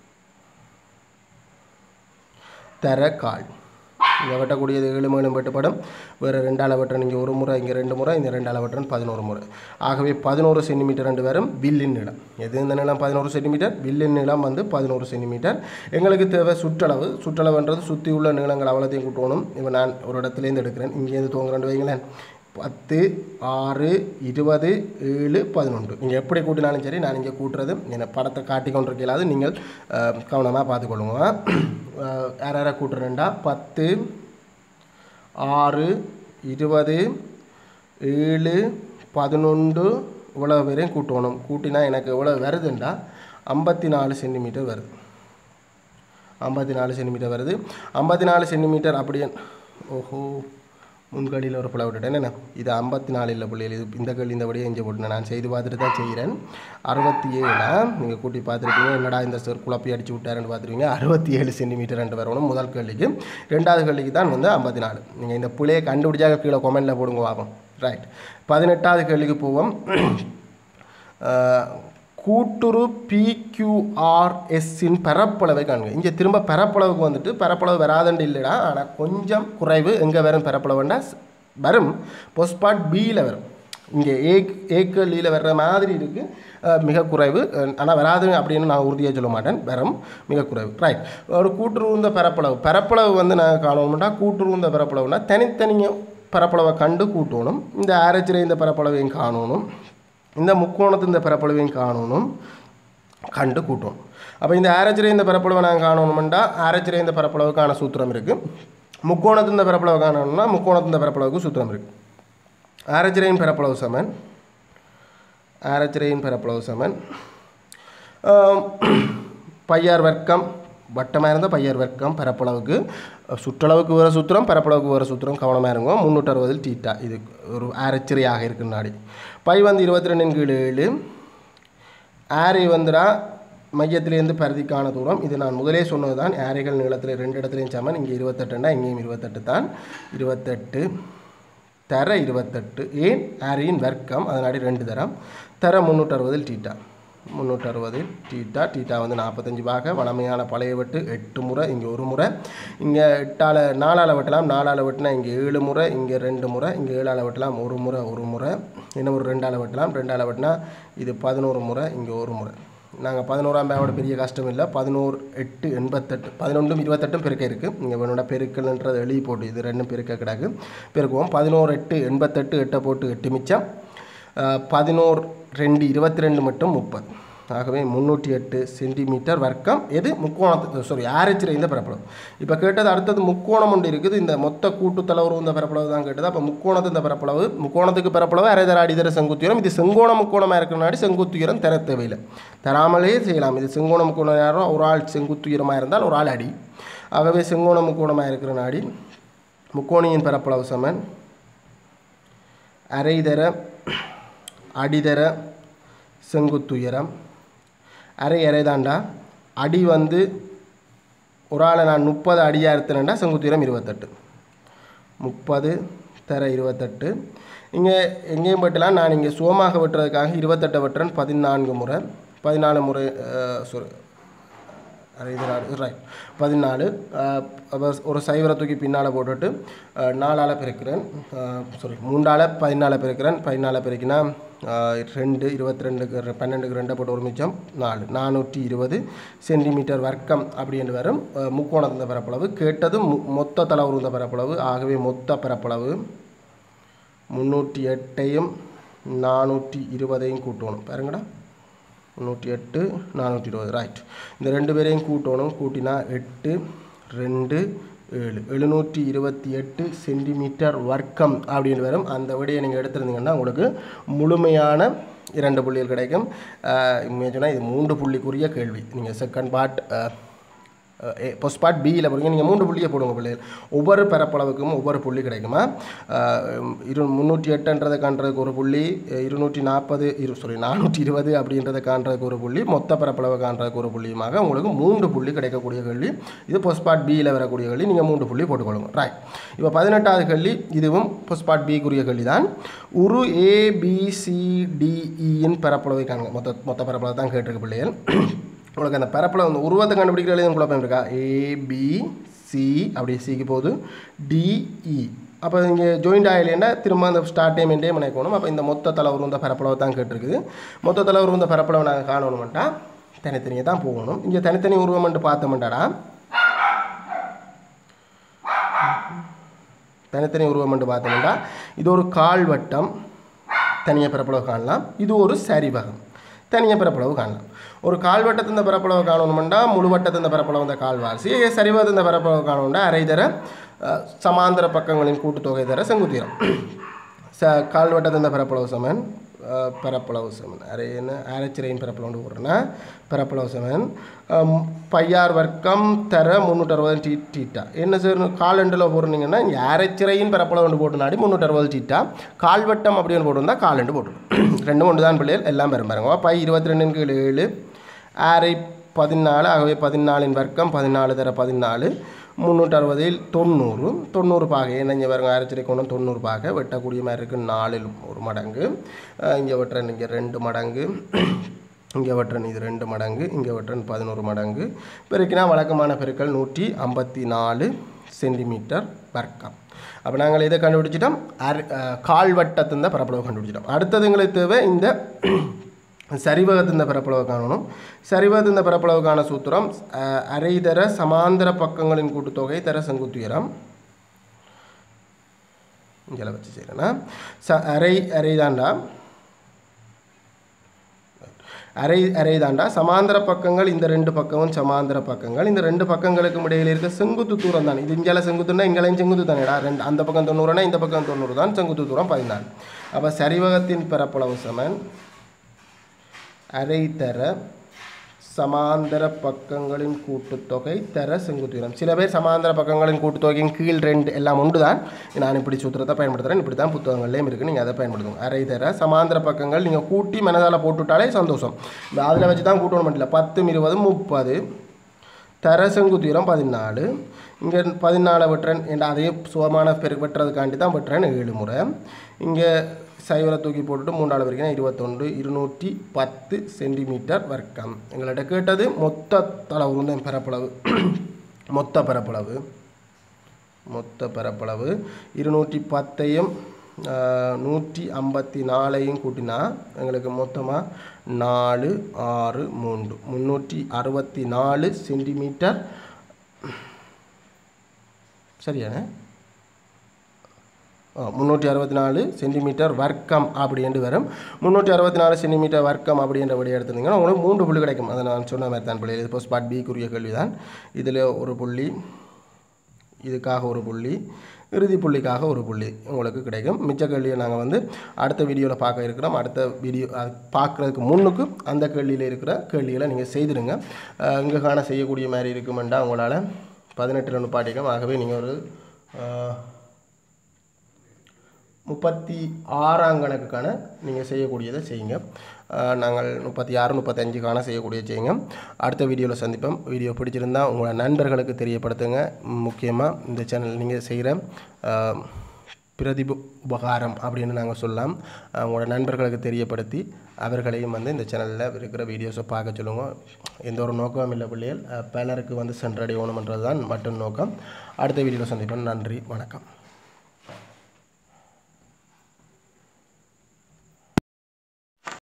தர கால் இங்கே வெட்டக்கூடியது ஏழு மேலும் வெட்டப்படும் வேறு ரெண்டால் வெட்டுறன் இங்கே ஒரு முறை இங்கே ரெண்டு முறை இந்த ரெண்டால் வெட்டுறன் பதினோரு முறை ஆகவே பதினோரு சென்டிமீட்டர் ரெண்டு வரும் வில்லின் நீளம் எது இந்த நீளம் பதினோரு சென்டிமீட்டர் வில்லின் நீளம் வந்து பதினோரு சென்டிமீட்டர் எங்களுக்கு தேவை சுற்றளவு சுற்றளவுன்றது சுற்றி உள்ள நீளங்கள் அவ்வளோத்தையும் கூட்டணும் இப்போ நான் ஒரு இடத்துலேருந்து எடுக்கிறேன் இங்கேருந்து தூங்குறேன் வைங்களேன் பத்து ஆறு இருபது ஏழு பதினொன்று நீங்கள் எப்படி கூட்டினாலும் சரி நான் இங்கே கூட்டுறது என்னை படத்தை காட்டி கொண்டிருக்கலாது நீங்கள் கவனமாக பார்த்துக்கொள்ளுங்க அஹ், யார் யாரை கூட்டுறேன்டா பத்து ஆறு இருபது ஏழு பதினொன்று இவ்வளோ பேரையும் கூட்டணும் கூட்டினா எனக்கு எவ்வளோ வருதுண்டா ஐம்பத்தி நாலு சென்டிமீட்டர் வருது ஐம்பத்தி நாலு சென்டிமீட்டர் வருது ஐம்பத்தி நாலு சென்டிமீட்டர் அப்படியே ஓஹோ முன்கடியில் ஒரு பிள்ளை விட்டுட்டேன் என்ன இது ஐம்பத்தி நாலு இல்லை பிள்ளைகள் இது இந்த கல் இந்த படியே எஞ்சு போட்டுனேன் நான் செய்து பார்த்துட்டு தான் செய்கிறேன் அறுபத்தி ஏழா நீங்கள் கூட்டி பார்த்துருப்பீங்க என்னடா இந்த சார் குழப்பி அடிச்சு விட்டாருன்னு பார்த்துருவீங்க அறுபத்தி ஏழு சென்டிமீட்டர் ரெண்டு வரணும் முதல் கேள்விக்கு ரெண்டாவது கேள்விக்கு தான் வந்து ஐம்பத்தி நாலு நீங்கள் இந்த பிள்ளையை கண்டுபிடிச்சா கீழே கொமெண்டில் போடுங்க வாப்போம் ரைட் பதினெட்டாவது கேள்விக்கு போவோம் அஹ், கூட்டுரு பிக்யூஆர்எஸ்ஸின் பரப்பளவை காணுங்க இங்கே திரும்ப பரப்பளவுக்கு வந்துட்டு பரப்பளவு வராதுண்டு இல்லைடா ஆனால் கொஞ்சம் குறைவு எங்கே வரும் பரப்பளவுண்டா ஸ்- வரும் பொஸ்பாட் பியில் வரும் இங்கே ஏ ஏக்கல்லியில் வர்ற மாதிரி இருக்குது மிக குறைவு ஆனால் வராது அப்படின்னு நான் உறுதியாக சொல்ல மாட்டேன் வரும் மிக குறைவு ரைட் ஒரு கூட்டுருந்த பரப்பளவு பரப்பளவு வந்து நாங்கள் காணணும்னா கூட்டுருந்த பரப்பளவுனா தனித்தனியாக பரப்பளவை கண்டு கூட்டணும் இந்த ஆரச்சிரை இந்த பரப்பளவையும் காணணும் இந்த முக்கோணத்து இந்த பரப்பளவையும் காணணும் கண்டு கூட்டணும் அப்போ இந்த ஆரச்சிறை இந்த பரப்பளவை நாங்கள் காணணுமெண்டா ஆரச்சிறை இந்த பரப்பளவுக்கான சூத்திரம் இருக்குது முக்கோணத்து இந்த பரப்பளவு காணணும்னா முக்கோணத்து இந்த பரப்பளவுக்கு சூத்திரம் இருக்குது ஆரச்சிறையின் பரப்பளவு சமன் ஆரச்சிறையின் பரப்பளவு சமன் ஆம், பையார் வர்க்கம் வட்டமாக இருந்தால் பையார் வர்க்கம் பரப்பளவுக்கு சுற்றளவுக்கு வேறு சூத்திரம் பரப்பளவுக்கு வேறு சூத்திரம் கவனமாக இருங்க முந்நூற்றி அறுபதில் டீட்டா இது ஒரு ஆரச்சிறையாக இருக்கு நாடி பை வந்து இருபத்தி ரெண்டின் கீழ் ஏழு ஆரை வந்துடா மையத்திலேருந்து பரிதிக்கான தூரம் இது நான் முதலே சொன்னது தான் ஆரைகள் நீளத்தில் ரெண்டு இடத்துலையும் சமன் இங்கே இருபத்தெட்டுன்னா இங்கேயும் இருபத்தெட்டு தான் இருபத்தெட்டு தர இருபத்தெட்டு ஏன் ஆரியின் வர்க்கம் அதனாடி ரெண்டு தரம் தர முந்நூற்றி அறுபதில் டீட்டா முந்நூற்றி அறுபதில் டீட்டா டீட்டா வந்து நாற்பத்தஞ்சு பாக வளமையான பழைய வெட்டு எட்டு முறை இங்கே ஒரு முறை இங்கே எட்டால் நாலால் வெட்டலாம் நாலால் வெட்டினா இங்கே ஏழு முறை இங்கே ரெண்டு முறை இங்கே ஏழால் வெட்டலாம் ஒரு முறை ஒரு முறை இன்னும் ஒரு ரெண்டால் வெட்டலாம் ரெண்டால் வெட்டினா இது பதினோரு முறை இங்கே ஒரு முறை நாங்கள் பதினோராம் பேவோட பெரிய கஷ்டம் இல்லை பதினோரு எட்டு எண்பத்தெட்டு பதினொன்றும் இருபத்தெட்டும் பெருக்க இருக்குது இங்கே வேணும்னா பெருக்கல்ன்றது எழுதி போட்டு இது ரெண்டும் பெருக்க கிடக்கு பெருக்குவோம் பதினோரு எட்டு எண்பத்தெட்டு எட்டை போட்டு எட்டு மிச்சம் அஹ், பதினோரு ரெண்டு இருபத்தி ரெண்டு மட்டும் முப்பது ஆகவே முந்நூற்றி எட்டு சென்டிமீட்டர் வர்க்கம் எது முக்கோணத்து சாரி ஆரச்சிறை இந்த பரப்பளவு இப்போ கேட்டது அடுத்தது முக்கோணம் ஒன்று இருக்குது இந்த மொத்த கூட்டு தளவு இந்த பரப்பளவு தான் கேட்டது அப்போ முக்கோணத்து இந்த பரப்பளவு முக்கோணத்துக்கு பரப்பளவு அரைதர அடிதர செங்குத்துயரம் இது செங்கோண முக்கோணமாக இருக்கிறனாடி செங்குத்துயரம் தர தேவையில்லை தராமலே செய்யலாம் இது செங்கோண முக்கோணம் யாரும் ஒரு ஆள் செங்குத்துயரமாக இருந்தால் ஒரு ஆள் அடி ஆகவே செங்கோண முக்கோணமாக இருக்கிற நாடி முக்கோணியின் பரப்பளவு சமன் அரைதர அடிதர செங்குத்துயரம் அரை அரை தாண்டா அடி வந்து ஒரு ஆளை நான் முப்பது அடியாக எடுத்துனேன்டா செங்குத்துயரம் இருபத்தெட்டு முப்பது தர இருபத்தெட்டு இங்கே எங்கேயும் வெட்டலாம் நான் இங்கே சுகமாக வெட்டுறதுக்காக இருபத்தெட்டை வெட்டுறேன் பதினான்கு முறை பதினாலு முறை சாரி அரைதராடு ரைட் பதினாலு அஹ், அப்ப ஒரு சைவரை தூக்கி பின்னால் போட்டுட்டு அஹ், நாலால் பெருக்கிறேன் சாரி மூன்றால் பதினால பெருக்கிறேன் பதினால பெருக்கினா அஹ், ரெண்டு இருபத்தி ரெண்டுக்கு பன்னெண்டுக்கு ரெண்டை போட்டு ஒரு மிச்சம் நாலு நானூற்றி இருபது சென்டிமீட்டர் வர்க்கம் அப்படின்னு வரும் அஹ், முக்கோணத்தின் பரப்பளவு கேட்டது மு- மொத்த தளவுருந்த பரப்பளவு ஆகவே மொத்த பரப்பளவு முந்நூற்றி எட்டையும் நானூற்றி இருபதையும் கூட்டணும் பாருங்கடா முந்நூற்றி எட்டு நானூற்றி இருபது ரைட் இந்த ரெண்டு பேரையும் கூட்டணும் கூட்டினா எட்டு ரெண்டு ஏழு எழுநூற்றி இருபத்தி எட்டு சென்டிமீட்டர் வர்க்கம் அப்படின்னு வரும் அந்த விடையை நீங்கள் எடுத்திருந்தீங்கன்னா உங்களுக்கு முழுமையான இரண்டு புள்ளிகள் கிடைக்கும் உண்மையாக சொன்னால் இது மூன்று புள்ளிக்குரிய கேள்வி நீங்கள் செகண்ட் பார்ட் ஃபஸ்ட் பார்ட் பியில் போடுங்க நீங்கள் மூன்று புள்ளியை போடுங்க பிள்ளைகள் ஒவ்வொரு பரப்பளவுக்கும் ஒவ்வொரு புள்ளி கிடைக்குமா அஹ், இரு முந்நூற்றி எட்டுன்றதை காண்றதுக்கு ஒரு புள்ளி அஹ், இருநூற்றி நாற்பது இரு சாரி நானூற்றி இருபது அப்படின்றத காண்றதுக்கு ஒரு புள்ளி மொத்த பரப்பளவை காண்றதுக்கு ஒரு புள்ளியுமாக உங்களுக்கு மூன்று புள்ளி கிடைக்கக்கூடிய கேள்வி இது ஃபஸ்ட் பார்ட் பியில் வரக்கூடிய கேள்வி நீங்கள் மூன்று புள்ளி போட்டுக்கொள்ளுங்க ரைட் இப்போ பதினெட்டாவது கேள்வி இதுவும் ஃபஸ்ட் பார்ட் பிக்குரிய கேள்வி தான் உரு ஏபிசிடிஇன் பரப்பளவை காணுங்க மொத்த மொத்த பரப்பளவை தான் கேட்டிருக்கு பிள்ளைகள் உங்களுக்கு அந்த பரப்பில் வந்து உருவத்தை கண்டுபிடிக்கிற எழுதும் குழப்பம் இருக்கா ஏபி சி அப்படி சிக்கு போகுது டிஇ அப்போ இங்கே ஜாயிண்ட் ஆகலைன்னா திரும்ப அந்த ஸ்டார்ட் டைம் எண்டே நினைக்கணும் அப்போ இந்த மொத்த தலைவர் இந்த பரப்பளவை தான் கேட்டிருக்குது மொத்த தலைவர் இந்த பரப்பளவை நாங்கள் காணணுமெண்டா தனித்தனியாக தான் போகணும் இங்கே தனித்தனி உருவம்ன்ட்டு பார்த்தோம்டாடா தனித்தனி உருவம்ன்ட்டு பார்த்தோம்டா இது ஒரு கால்வட்டம் தனியாக பரப்பளவு காணலாம் இது ஒரு சரிவகம் தனியாக பரப்பளவு காணலாம் ஒரு கால்வட்டத்தின் பரப்பளவு காணணுமெண்டா முழு வட்டத்தின் பரப்பளவு இந்த கால்வாசி சரிவகத்தின் பரப்பளவு காணணும்டா அரை தர அஹ், சமாந்தர பக்கங்களின் கூட்டுத்தொகை தர செங்குத்தீரம் ச கால்வட்டத்தின் பரப்பளவு சமன் அஹ், பரப்பளவு சமன் அரை என்ன அரைச்சிறையின் பரப்பளவு போடுறேன்னா பரப்பளவு சமன் அம், பையார் வர்க்கம் தர முந்நூற்றி அறுபது டீ டீட்டா என்ன சார் காலண்டில் போடுறீங்கன்னா இங்கே அரைச்சிறையின் பரப்பளவு ஒன்று போட்டுனாடி முந்நூற்றி அறுபது டீட்டா கால்வட்டம் அப்படின்னு போட்டிருந்தா காலண்டு போட்டுடும் ரெண்டும் ஒன்று தான் பிள்ளைகள் எல்லாம் பெரும் பாருங்க பை இருபத்தி ரெண்டு கீழ் ஏழு ஆரை பதினாலு ஆகவே பதினாலின் வர்க்கம் பதினாலு தர பதினாலு முந்நூற்றி அறுபதில் தொண்ணூறு தொண்ணூறு பாகை என்ன இங்கே பாருங்க அரைச்சிரை கொண்டு தொண்ணூறு பாகை வெட்டக்கூடிய மாதிரி இருக்குது நாலில் ஒரு மடங்கு இங்கே வெட்டுறேன் இங்கே ரெண்டு மடங்கு இங்கே வெட்டுறேன் இது ரெண்டு மடங்கு இங்கே வெட்டுறேன் பதினோரு மடங்கு பெருக்கினா வழக்கமான பெருக்கள் நூற்றி ஐம்பத்தி நாலு சென்டிமீட்டர் வர்க்கம் அப்போ நாங்கள் இதை கண்டுபிடிச்சிட்டோம் அரை கால்வட்டத்தின் பரப்பளவு கண்டுபிடிச்சிட்டோம் அடுத்தது எங்களுக்கு தேவை இந்த சரிவகத்தின் பரப்பளவு காணணும் சரிவகத்தின் பரப்பளவுக்கான சூத்திரம் அஹ், அரை தர சமாந்தர பக்கங்களின் கூட்டுத்தொகை தர செங்குத்துயரம் இங்கே வச்சு செய்கிறேன்னா ச அரை அரை தாண்டா அரை அரை தாண்டா சமாந்தர பக்கங்கள் இந்த ரெண்டு பக்கமும் சமாந்தர பக்கங்கள் இந்த ரெண்டு பக்கங்களுக்கும் இடையில இருக்க செங்குத்து தூரம் தான் இது இங்கால செங்குத்துன்னா இங்கேயும் செங்குத்து தானேடா ரெண்டு அந்த பக்கம் தொண்ணூறுனா இந்த பக்கம் தொண்ணூறு தான் செங்குத்து தூரம் பதினாலு அப்போ சரிவகத்தின் பரப்பளவு சமன் அரை தர சமாந்தர பக்கங்களின் கூட்டுத்தொகை தர செங்குத்துயரம் சில பேர் சமாந்தர பக்கங்களின் கூட்டுத்தொகையின் கீழ் ரெண்டு எல்லாம் உண்டு தான் நான் இப்படி சூத்திரத்தை பயன்படுத்துகிறேன் இப்படி தான் புத்தகங்கள்லேயும் இருக்குது நீங்கள் அதை பயன்படுத்துங்க அரை தர சமாந்தர பக்கங்கள் நீங்கள் கூட்டி மனதால் போட்டுவிட்டாலே சந்தோஷம் அதில் வச்சு தான் கூட்டணும் மட்டும் இல்லை பத்து இருபது முப்பது தர செங்குத்துயரம் பதினாலு இங்கே பதினாலு வெட்டுறேன் என்ற அதே சுகமான பெரு வெட்டுறதுக்காண்டி தான் வெட்டுறேன் ஏழு முறை இங்கே சைவரை தூக்கி போட்டுட்டு மூன்றாவது வரைக்கும் இருபத்தொன்று இருநூற்றி பத்து சென்டிமீட்டர் வர்க்கம் எங்கள்கிட்ட கேட்டது மொத்த தளவு தான் பரப்பளவு மொத்த பரப்பளவு மொத்த பரப்பளவு இருநூற்றி பத்தையும் நூற்றி ஐம்பத்தி நாலையும் கூட்டினா எங்களுக்கு மொத்தமாக நாலு ஆறு மூன்று முந்நூற்றி அறுபத்தி நாலு சென்டிமீட்டர் சரியானே முந்நூற்றி அறுபத்தி நாலு சென்டிமீட்டர் வர்க்கம் அப்படின்ட்டு வரும் முந்நூற்றி அறுபத்தி நாலு சென்டிமீட்டர் வர்க்கம் அப்படின்ற வழி எடுத்துருந்தீங்கன்னா உங்களுக்கு மூன்று புள்ளி கிடைக்கும் அதை நான் சொன்ன மாதிரி தான் புள்ளி இது இப்போ ஸ்பாட் பிக்குரிய கேள்வி தான் இதில் ஒரு புள்ளி இதுக்காக ஒரு புள்ளி இறுதி புள்ளிக்காக ஒரு புள்ளி உங்களுக்கு கிடைக்கும் மிச்ச கேள்வியை நாங்கள் வந்து அடுத்த வீடியோவில் பார்க்க இருக்கிறோம் அடுத்த வீடியோ அது பார்க்குறதுக்கு முன்னுக்கு அந்த கேள்வியில் இருக்கிற கேள்விகளை நீங்கள் செய்திடுங்க அஹ் இங்கே காண செய்யக்கூடிய மாதிரி இருக்குமெண்டா உங்களால் பதினெட்டில் நிப்பாட்டிக்கும் ஆகவே நீங்கள் ஒரு அஹ், முப்பத்தி ஆறாம் கணக்குக்கான நீங்கள் செய்யக்கூடியதை செய்யுங்க அஹ், நாங்கள் முப்பத்தி ஆறு முப்பத்தஞ்சுக்கான செய்யக்கூடிய செய்யுங்க அடுத்த வீடியோவில் சந்திப்போம் வீடியோ பிடிச்சிருந்தா உங்களோட நண்பர்களுக்கு தெரியப்படுத்துங்க முக்கியமாக இந்த சேனல் நீங்கள் செய்கிற பிரதிபு உபகாரம் அப்படின்னு நாங்கள் சொல்லலாம் அஹ், உங்களோட நண்பர்களுக்கு தெரியப்படுத்தி அவர்களையும் வந்து இந்த சேனலில் இருக்கிற வீடியோஸை பார்க்க சொல்லுங்க எந்த ஒரு நோக்கமும் இல்லை பிள்ளைகள் அஹ், பலருக்கு வந்து சென்றடையணுமன்றது தான் மட்டும் நோக்கம் அடுத்த வீடியோவில் சந்திப்போம் நன்றி வணக்கம்